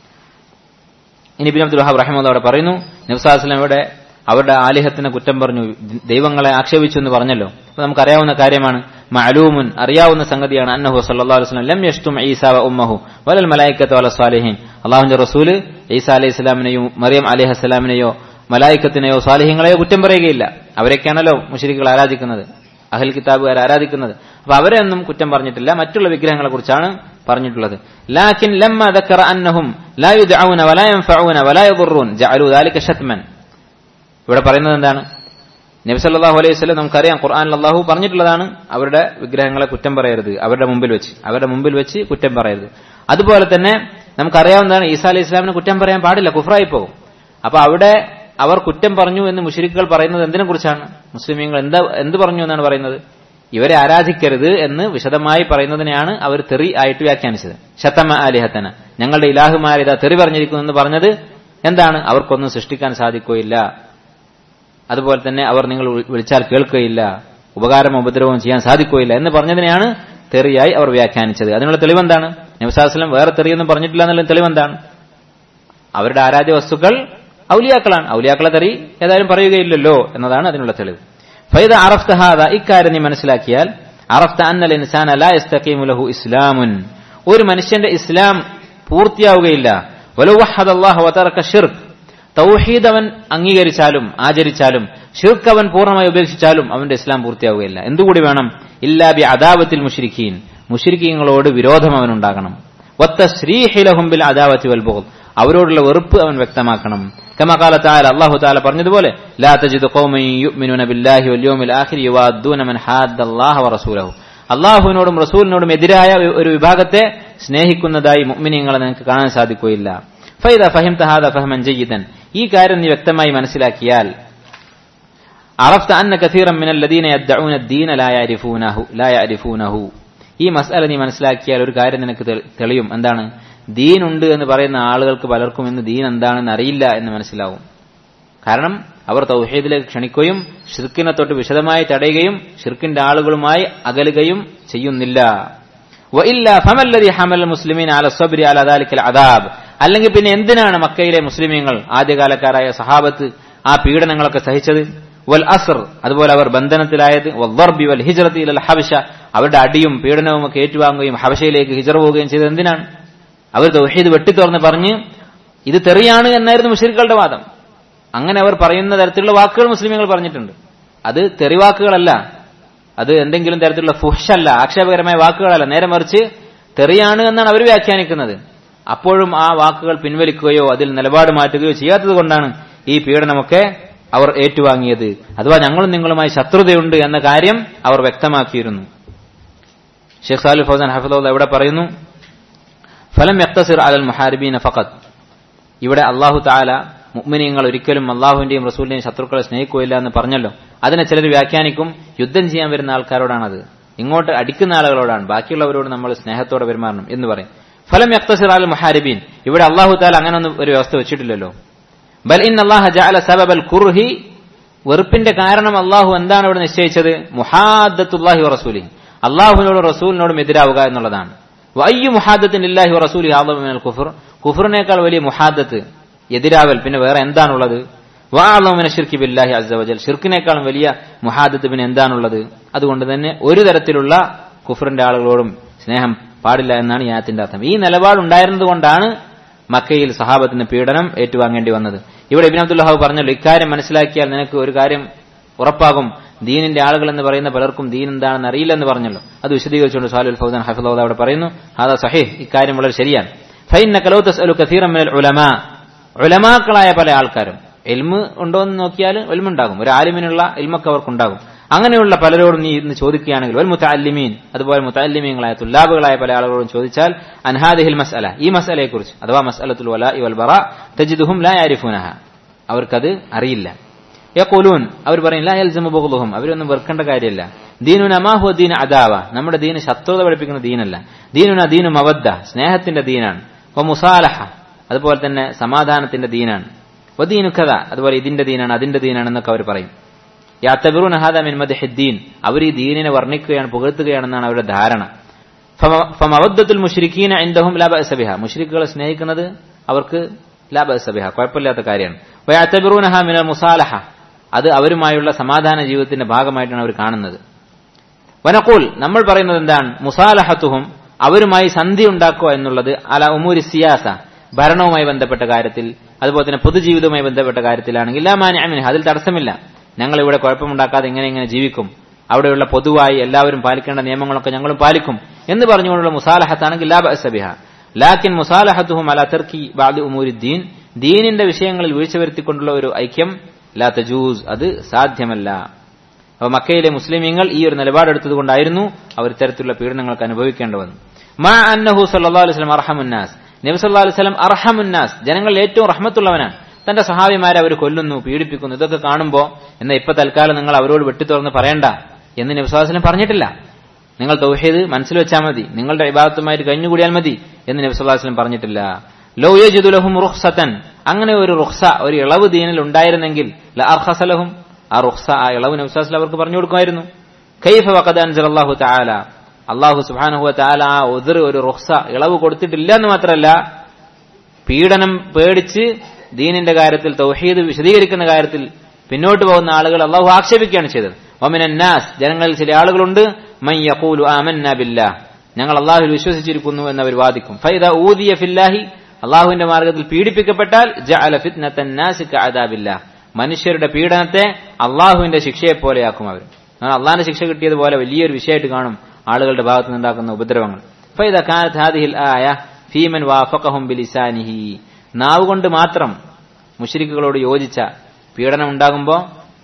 ഇനി ബിൻ അബ്ദുൽ വഹാബ് റഹിമദ് അവിടെ പറയുന്നു നബ്സാസ്ലം ഇവിടെ അവരുടെ ആലിഹത്തിനെ കുറ്റം പറഞ്ഞു ദൈവങ്ങളെ ആക്ഷേപിച്ചു എന്ന് പറഞ്ഞല്ലോ അപ്പൊ നമുക്കറിയാവുന്ന കാര്യമാണ് മഅലൂമുൻ അറിയാവുന്ന സംഗതിയാണ് അന്നഹു സല്ലല്ലാഹു അലൈഹി വസല്ലം ലം യഷ്തും ഈസ വ ഉമ്മഹു വലൽ മലായിക്കത്തു വല സ്വാലിഹീൻ അള്ളാഹുവിന്റെ റസൂല് ഈസ അലൈഹി സ്വലാമിനെയോ മറിയം അലൈഹി സ്വലാമിനെയോ മലായിക്കത്തിനെയോ സ്വാലിഹ്യങ്ങളെയോ കുറ്റം പറയുകയില്ല അവരൊക്കെയാണല്ലോ മുഷരിക്കുകൾ ആരാധിക്കുന്നത് അഹൽ കിതാബുകാർ ആരാധിക്കുന്നത് അപ്പൊ അവരെ ഒന്നും കുറ്റം പറഞ്ഞിട്ടില്ല മറ്റുള്ള വിഗ്രഹങ്ങളെ കുറിച്ചാണ് പറഞ്ഞിട്ടുള്ളത് ലാക്കിൻ ലമ്മ ദക്കറ അന്നഹും ലാ യുദ്ഔന വലാ യൻഫഊന വലാ യദുറൂൻ ജഅലു ദാലിക ശത്മൻ ഇവിടെ പറയുന്നത് എന്താണ് നബി സല്ലല്ലാഹു അലൈഹി വസല്ലം നമുക്കറിയാം ഖുർആനിൽ അല്ലാഹു പറഞ്ഞിട്ടുള്ളതാണ് അവരുടെ വിഗ്രഹങ്ങളെ കുറ്റം പറയരുത് അവരുടെ മുമ്പിൽ വെച്ച് അവരുടെ മുമ്പിൽ വെച്ച് കുറ്റം പറയരുത് അതുപോലെ തന്നെ നമുക്കറിയാവുന്നതാണ് ഈസാ അലൈഹി ഇസ്ലാമിനെ കുറ്റം പറയാൻ പാടില്ല കുഫറായി പോകും അപ്പൊ അവിടെ അവർ കുറ്റം പറഞ്ഞു എന്ന് മുഷരിക്കുകൾ പറയുന്നത് എന്തിനെ കുറിച്ചാണ് മുസ്ലിമീങ്ങൾ എന്താ എന്ത് പറഞ്ഞു എന്നാണ് പറയുന്നത് ഇവരെ ആരാധിക്കരുത് എന്ന് വിശദമായി പറയുന്നതിനെയാണ് അവർ തെറി ആയിട്ട് വ്യാഖ്യാനിച്ചത് ശതമ ആലിഹത്തന ഞങ്ങളുടെ ഇലാഹുമാരിത തെറി പറഞ്ഞിരിക്കുന്നു എന്ന് പറഞ്ഞത് എന്താണ് അവർക്കൊന്നും സൃഷ്ടിക്കാൻ സാധിക്കുകയില്ല അതുപോലെ തന്നെ അവർ നിങ്ങൾ വിളിച്ചാൽ കേൾക്കുകയില്ല ഉപകാരം ഉപദ്രവവും ചെയ്യാൻ സാധിക്കുകയില്ല എന്ന് പറഞ്ഞതിനെയാണ് തെറിയായി അവർ വ്യാഖ്യാനിച്ചത് അതിനുള്ള തെളിവെന്താണ് നബ്സാസ്ലം വേറെ തെറിയൊന്നും പറഞ്ഞിട്ടില്ല എന്നുള്ള തെളിവെന്താണ് അവരുടെ ആരാധ്യ വസ്തുക്കൾ ഔലിയാക്കളാണ് ഔലിയാക്കളെ തെറി ഏതായാലും പറയുകയില്ലല്ലോ എന്നതാണ് അതിനുള്ള തെളിവ് ഫൈദ അറഫ്ത ഹാദ ഇക്കാര്യം നീ മനസ്സിലാക്കിയാൽ അറഫ്ത അന്നൽ ഇൻസാന ലാ യസ്തഖീമു ലഹു ഇസ്ലാമുൻ ഒരു മനുഷ്യന്റെ ഇസ്ലാം പൂർത്തിയാവുകയില്ല വലു വഹദ അല്ലാഹു വതറക ഷിർക്ക് തൗഹീദ് അവൻ അംഗീകരിച്ചാലും ആചരിച്ചാലും ഷിർക്ക് അവൻ പൂർണ്ണമായി ഉപേക്ഷിച്ചാലും അവന്റെ ഇസ്ലാം പൂർത്തിയാവുകയില്ല എന്തുകൂടി വേണം ഇല്ലാ ബി അദാവത്തിൽ മുഷിരിക്കീൻ മുഷിരിക്കീങ്ങളോട് വിരോധം അവനുണ്ടാകണം ഒത്ത ശ്രീഹിലഹും ബിൽ അദാവത്തി വൽ ബുഗ്ദ് അവരോടുള്ള വെറുപ്പ് അവൻ വ്യക്തമാക്കണം കമകാല താല അള്ളാഹു താല പറഞ്ഞതുപോലെ ലാ തജിദു ഖൗമൻ യുഅ്മിനൂന ബില്ലാഹി വൽ യൗമിൽ ആഖിർ യുവാദ്ദൂന മൻ ഹാദ്ദല്ലാഹ വറസൂലഹു അള്ളാഹുവിനോടും റസൂലിനോടും എതിരായ ഒരു വിഭാഗത്തെ സ്നേഹിക്കുന്നതായി മുഅ്മിനീങ്ങളെ നിനക്ക് കാണാൻ സാധിക്കുകയില്ല ഫൈദ ഫഹിം തഹാദ ഫഹമൻ ജയ്യിദൻ ഈ കാര്യം നീ വ്യക്തമായി മനസ്സിലാക്കിയാൽ عرفت أن كثيرا من الذين يدعون الدين لا يعرفونه لا يعرفونه ഈ മസാല നീ മനസ്സിലാക്കിയാൽ ഒരു കാര്യം നിനക്ക് തെളി- തെളിയും എന്താണ് ദീനുണ്ട് എന്ന് പറയുന്ന ആളുകൾക്ക് പലർക്കും ഇന്ന് ദീൻ എന്താണെന്ന് അറിയില്ല എന്ന് മനസ്സിലാവും കാരണം അവർ തൗഹീദിലേക്ക് ക്ഷണിക്കുകയും ഷിർക്കിനെ തൊട്ട് വിശദമായി തടയുകയും ഷിർക്കിന്റെ ആളുകളുമായി അകലുകയും ചെയ്യുന്നില്ല وإلا فما الذي حمل المسلمين على الصبر على ذلك العذاب അല്ലെങ്കിൽ പിന്നെ എന്തിനാണ് മക്കയിലെ മുസ്ലിമീങ്ങൾ ആദ്യകാലക്കാരായ സഹാബത്ത് ആ പീഡനങ്ങളൊക്കെ സഹിച്ചത് വൽ അസർ അതുപോലെ അവർ ബന്ധനത്തിലായത് വദ്ദർബി വൽ ഹിജ്റത്തി ഇലൽ ഹബശ അവരുടെ അടിയും പീഡനവും ഒക്കെ ഏറ്റുവാങ്ങുകയും ഹബശയിലേക്ക് ഹിജറ പോവുകയും ചെയ്തത് എന്തിനാണ് അവർ തൗഹീദ് വെട്ടിത്തുറന്ന് പറഞ്ഞ് ഇത് തെറിയാണ് എന്നായിരുന്നു മുഷരിക്കളുടെ വാദം അങ്ങനെ അവർ പറയുന്ന തരത്തിലുള്ള വാക്കുകൾ മുസ്ലിമുകൾ പറഞ്ഞിട്ടുണ്ട് അത് തെറിവാക്കുകളല്ല അത് എന്തെങ്കിലും തരത്തിലുള്ള ഫുഷല്ല ആക്ഷേപകരമായ വാക്കുകളല്ല നേരെ മറിച്ച് തെറിയാണ് എന്നാണ് അവർ വ്യാഖ്യാനിക്കുന്നത് അപ്പോഴും ആ വാക്കുകൾ പിൻവലിക്കുകയോ അതിൽ നിലപാട് മാറ്റുകയോ ചെയ്യാത്തത് കൊണ്ടാണ് ഈ പീഡനമൊക്കെ അവർ ഏറ്റുവാങ്ങിയത് അഥവാ ഞങ്ങളും നിങ്ങളുമായി ശത്രുതയുണ്ട് എന്ന കാര്യം അവർ വ്യക്തമാക്കിയിരുന്നു ഷെയ്ഖ് സാലു ഫൗസാൻ ഹഫിദ് എവിടെ പറയുന്നു ഫലം യക്തസിർ അലൽ മുഹാരിബീന ഫഖത്ത് ഇവിടെ അള്ളാഹു താല മുഅ്മിനീങ്ങൾ ഒരിക്കലും അള്ളാഹുവിന്റെയും റസൂലിന്റെയും ശത്രുക്കളെ സ്നേഹിക്കുകയില്ല എന്ന് പറഞ്ഞല്ലോ അതിനെ ചിലർ വ്യാഖ്യാനിക്കും യുദ്ധം ചെയ്യാൻ വരുന്ന ആൾക്കാരോടാണത് ഇങ്ങോട്ട് അടിക്കുന്ന ആളുകളോടാണ് ബാക്കിയുള്ളവരോട് നമ്മൾ സ്നേഹത്തോടെ പെരുമാറണം എന്ന് പറയും ഫലം യക്തസിർ അൽ മുഹാരിബീൻ ഇവിടെ അള്ളാഹു താല അങ്ങനെ ഒന്നും ഒരു വ്യവസ്ഥ വെച്ചിട്ടില്ലല്ലോ ബൽ ഇൻ അള്ളാഹ ജഅല സബബൽ കുർഹി വെറുപ്പിന്റെ കാരണം അള്ളാഹു എന്താണ് ഇവിടെ നിശ്ചയിച്ചത് മുഹാദത്തുല്ലാഹി റസൂലി അള്ളാഹുവിനോടും റസൂലിനോടും എതിരാവുക എന്നുള്ളതാണ് വയ്യു മുഹാദത്തിൻ ഇല്ലാഹി റസൂലി ആദമിനൽ കുഫർ കുഫറിനേക്കാൾ വലിയ മുഹാദത്ത് എതിരാവൽ പിന്നെ വേറെ എന്താണുള്ളത് വാളമിന ഷിർക്കി ബില്ലാഹി അസവജൽ ഷിർക്കിനേക്കാളും വലിയ മുഹാദത്ത് പിന്നെ എന്താണുള്ളത് അതുകൊണ്ട് തന്നെ ഒരു തരത്തിലുള്ള കുഫറിന്റെ ആളുകളോടും സ്നേഹം പാടില്ല എന്നാണ് ഈ ആയത്തിന്റെ അർത്ഥം ഈ നിലപാടുണ്ടായിരുന്നത് കൊണ്ടാണ് മക്കയിൽ സഹാബത്തിന് പീഡനം ഏറ്റുവാങ്ങേണ്ടി വന്നത് ഇവിടെ ഇബിൻ അബ്ദുല്ലാഹു പറഞ്ഞല്ലോ ഇക്കാര്യം മനസ്സിലാക്കിയാൽ നിനക്ക് ഒരു കാര്യം ഉറപ്പാകും ദീനിന്റെ ആളുകൾ എന്ന് പറയുന്ന പലർക്കും ദീൻ എന്താണെന്ന് അറിയില്ലെന്ന് പറഞ്ഞല്ലോ അത് വിശദീകരിച്ചുകൊണ്ട് സാലുൽ ഫൗദാൻ ഹഫിദ് അവിടെ പറയുന്നു ഹാദാ സഹീഹ് ഇക്കാര്യം വളരെ ശരിയാണ് ഫൈനക ലൗ തസ്അലു കസീറൻ മിനൽ ഉലമാ ഉലമാക്കളായ പല ആൾക്കാരും എൽമ് ഉണ്ടോ എന്ന് നോക്കിയാൽ എൽമുണ്ടാകും ഒരു ആലിമിനുള്ള എൽമൊക്കെ അവർക്കുണ്ടാകും അങ്ങനെയുള്ള പലരോടും നീ ഇന്ന് ചോദിക്കുകയാണെങ്കിൽ ഒരു മുത്തല്ലിമീൻ അതുപോലെ മുത്തല്ലിമീങ്ങളായ തുല്ലാബുകളായ പല ആളുകളോടും ചോദിച്ചാൽ അൻഹാദിഹിൽ മസ്അല ഈ മസ്അലയെക്കുറിച്ച് അഥവാ മസ്അലത്തുൽ വല ഇവൽ ബറ തജിദുഹും ലാ യാരിഫൂനഹ അവർക്കത് അറിയില്ല യഖൂലൂൻ അവർ പറയും ലാ യൽസമു ബുഗ്ളുഹും അവരൊന്നും വെറുക്കേണ്ട കാര്യമില്ല ദീനുന മാഹു ദീന അദാവ നമ്മുടെ ദീന് ശത്രുത പഠിപ്പിക്കുന്ന ദീനല്ല ദീനുന ദീനു മവദ്ദ സ്നേഹത്തിന്റെ ദീനാണ് വ മുസാലഹ അതുപോലെ തന്നെ സമാധാനത്തിന്റെ ദീനാണ് വദീനു കഥ അതുപോലെ ഇതിന്റെ ദീനാണ് അതിന്റെ ദീനാണ് എന്നൊക്കെ അവർ പറയും യാത്തബിറൂൻ ഹാദ മിൻ മദ്ഹിദ്ദീൻ അവർ ഈ ദീനിനെ വർണ്ണിക്കുകയാണ് പുകഴ്ത്തുകയാണെന്നാണ് അവരുടെ ധാരണ ഫമവദ്ദത്തുൽ മുഷ്രിക്കീന ഇൻദഹും ലാ ബഅസ ബിഹ മുഷ്രിക്കുകളെ സ്നേഹിക്കുന്നത് അവർക്ക് ലാ ബഅസ ബിഹ കുഴപ്പമില്ലാത്ത കാര്യമാണ് വയഅതബിറൂനഹ മിനൽ മുസാലഹ അത് അവരുമായുള്ള സമാധാന ജീവിതത്തിന്റെ ഭാഗമായിട്ടാണ് അവർ കാണുന്നത് വനക്കൂൽ നമ്മൾ പറയുന്നത് എന്താണ് മുസാലഹത്തുഹും അവരുമായി സന്ധി ഉണ്ടാക്കുക എന്നുള്ളത് അല ഉമൂരി സിയാസ ഭരണവുമായി ബന്ധപ്പെട്ട കാര്യത്തിൽ അതുപോലെ തന്നെ പൊതുജീവിതവുമായി ബന്ധപ്പെട്ട കാര്യത്തിലാണെങ്കിൽ ഇല്ലാമാനി അമിൻ അതിൽ തടസ്സമില്ല ഞങ്ങൾ ഇവിടെ കുഴപ്പമുണ്ടാക്കാതെ എങ്ങനെ എങ്ങനെ ജീവിക്കും അവിടെയുള്ള പൊതുവായി എല്ലാവരും പാലിക്കേണ്ട നിയമങ്ങളൊക്കെ ഞങ്ങളും പാലിക്കും എന്ന് പറഞ്ഞുകൊണ്ടുള്ള മുസാലഹത്താണെങ്കിൽ ലാ ബഅസബിഹ ലാക്കിൻ മുസാലഹത്തുഹും അല തെർക്കി ബാദി ഉമൂരുദ്ദീൻ ദീനിന്റെ വിഷയങ്ങളിൽ വീഴ്ച വരുത്തിക്കൊണ്ടുള്ള ഒരു ഐക്യം ലാ തജൂസ് അത് സാധ്യമല്ല അപ്പൊ മക്കയിലെ മുസ്ലിമീങ്ങൾ ഈ ഒരു നിലപാടെടുത്തത് കൊണ്ടായിരുന്നു അവർ ഇത്തരത്തിലുള്ള പീഡനങ്ങൾക്ക് അനുഭവിക്കേണ്ടി വന്നു മാ അന്നഹു സല്ലാ അലൈഹി അർഹമുന്നാസ് നബി സല്ലാ അലൈഹി സ്വലം അർഹമുന്നാസ് ജനങ്ങളിൽ ഏറ്റവും റഹ്മത്തുള്ളവനാണ് തന്റെ സഹാബിമാരെ അവർ കൊല്ലുന്നു പീഡിപ്പിക്കുന്നു ഇതൊക്കെ കാണുമ്പോൾ എന്നാ ഇപ്പൊ തൽക്കാലം നിങ്ങൾ അവരോട് വെട്ടിത്തുറന്ന് പറയണ്ട എന്ന് നബി സല്ലാ വസ്ലം പറഞ്ഞിട്ടില്ല നിങ്ങൾ തൗഹീദ് മനസ്സിൽ വെച്ചാൽ മതി നിങ്ങളുടെ വിഭാഗത്തുമായിട്ട് കഴിഞ്ഞുകൂടിയാൽ മതി എന്ന് നബി സല്ലാ വസ്ലം പറഞ്ഞിട്ടില്ല ലോ യജിദുലഹും റുഖ്സത്തൻ അങ്ങനെ ഒരു റുഖ്സ ഒരു ഇളവ് ദീനിൽ ഉണ്ടായിരുന്നെങ്കിൽ അർഹസലഹും ആ റുഖ്സ ആ ഇളവ് നബി വസ്ലം അവർക്ക് പറഞ്ഞു കൊടുക്കുമായിരുന്നു കൈഫ വഖദ് അൻസൽ അല്ലാഹു തആല അള്ളാഹു സുബ്ഹാനഹു തആല ആ ഉദർ ഒരു റുഖ്സ ഇളവ് കൊടുത്തിട്ടില്ല എന്ന് മാത്രമല്ല പീഡനം പേടിച്ച് ദീനിന്റെ കാര്യത്തിൽ തൗഹീദ് വിശദീകരിക്കുന്ന കാര്യത്തിൽ പിന്നോട്ട് പോകുന്ന ആളുകൾ അള്ളാഹു ആക്ഷേപിക്കുകയാണ് ചെയ്തത് ഒമിനാസ് ജനങ്ങളിൽ ചില ആളുകളുണ്ട് മൻ യഖൂലു ആമന്ന ബില്ലാഹ് ഞങ്ങൾ അള്ളാഹുവിൽ വിശ്വസിച്ചിരിക്കുന്നു എന്ന് അവർ വാദിക്കും ഫൈദ ഊദിയ ഫില്ലാഹി അള്ളാഹുവിന്റെ മാർഗത്തിൽ പീഡിപ്പിക്കപ്പെട്ടാൽ ജഅല ഫിത്നത്തൻ നാസി കഅദാബില്ലാഹ് മനുഷ്യരുടെ പീഡനത്തെ അള്ളാഹുവിന്റെ ശിക്ഷയെ പോലെയാക്കും അവർ അള്ളാഹിന്റെ ശിക്ഷ കിട്ടിയതുപോലെ വലിയൊരു വിഷയമായിട്ട് കാണും ആളുകളുടെ ഭാഗത്ത് നിന്നുണ്ടാക്കുന്ന ഉപദ്രവങ്ങൾ ഫൈദ കാനത്ത് ഹാദിഹിൽ ആയ ഫീമൻ വാഫഖഹും ബിലിസാനിഹി നാവ് കൊണ്ട് മാത്രം മുഷരിക്കുകളോട് യോജിച്ച പീഡനം ഉണ്ടാകുമ്പോൾ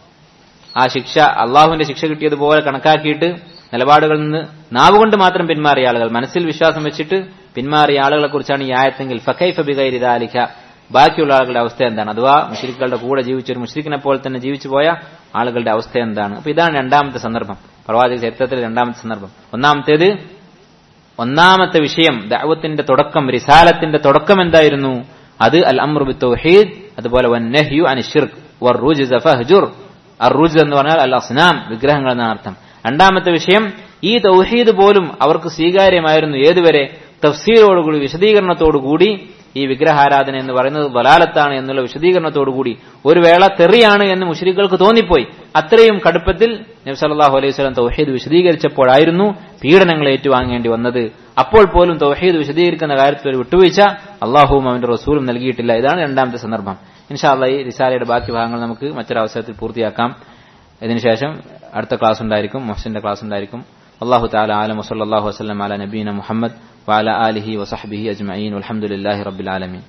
ആ ശിക്ഷ അള്ളാഹുവിന്റെ ശിക്ഷ കിട്ടിയതുപോലെ കണക്കാക്കിയിട്ട് നിലപാടുകളിൽ നിന്ന് നാവ് കൊണ്ട് മാത്രം പിന്മാറിയ ആളുകൾ മനസ്സിൽ വിശ്വാസം വെച്ചിട്ട് പിന്മാറിയ ആളുകളെ കുറിച്ചാണ് ഈ ആയത്തെങ്കിൽ ഫക്കൈഫ ബിഗൈരിദാലിഖ ബാക്കിയുള്ള ആളുകളുടെ അവസ്ഥ എന്താണ് അഥവാ മുഷരിക്കുകളുടെ കൂടെ ജീവിച്ച ഒരു മുഷരിക്കിനെ പോലെ തന്നെ ജീവിച്ചു പോയ ആളുകളുടെ അവസ്ഥ എന്താണ് അപ്പൊ ഇതാണ് രണ്ടാമത്തെ സന്ദർഭം പ്രവാചക ചരിത്രത്തിലെ രണ്ടാമത്തെ സന്ദർഭം ഒന്നാമത്തേത് ഒന്നാമത്തെ വിഷയം ദഅവത്തിന്റെ തുടക്കം റിസാലത്തിന്റെ തുടക്കം എന്തായിരുന്നു അത് അൽ അമ്രു ബി തൗഹീദ് അതുപോലെ വന്നഹ്യു അനി ഷിർക്ക് വർ റുജ്സ ഫഹ്ജുർ അർ റുജ്സ് എന്ന് പറഞ്ഞാൽ അൽ അസ്നാം വിഗ്രഹങ്ങൾ എന്നാണ് അർത്ഥം രണ്ടാമത്തെ വിഷയം ഈ തൗഹീദ് പോലും അവർക്ക് സ്വീകാര്യമായിരുന്നു ഏതുവരെ തഫ്സീരോടുകൂടി വിശദീകരണത്തോടുകൂടി ഈ വിഗ്രഹാരാധന എന്ന് പറയുന്നത് ബലാലത്താണ് എന്നുള്ള വിശദീകരണത്തോടുകൂടി ഒരു വേള തെറിയാണ് എന്ന് മുഷരിക്കൾക്ക് തോന്നിപ്പോയി അത്രയും കടുപ്പത്തിൽ നബി സല്ലല്ലാഹു അലൈഹി വസല്ലം തൗഹീദ് വിശദീകരിച്ചപ്പോഴായിരുന്നു പീഡനങ്ങൾ ഏറ്റുവാങ്ങേണ്ടി വന്നത് അപ്പോൾ പോലും തൗഹീദ് വിശദീകരിക്കുന്ന കാര്യത്തിൽ ഒരു വിട്ടുവീഴ്ച അള്ളാഹുവും അവന്റെ റസൂലും നൽകിയിട്ടില്ല ഇതാണ് രണ്ടാമത്തെ സന്ദർഭം ഇൻഷാല്ല ഈ റിസാലയുടെ ബാക്കി ഭാഗങ്ങൾ നമുക്ക് മറ്റൊരവസരത്തിൽ പൂർത്തിയാക്കാം ഇതിനുശേഷം അടുത്ത ക്ലാസ് ഉണ്ടായിരിക്കും മൊഹസിന്റെ ക്ലാസ് ഉണ്ടായിരിക്കും അള്ളാഹു താല ആലം വസല്ലാഹു വസ്ലം അല നബീന മുഹമ്മദ് وعلى آله وصحبه أجمعين والحمد لله رب العالمين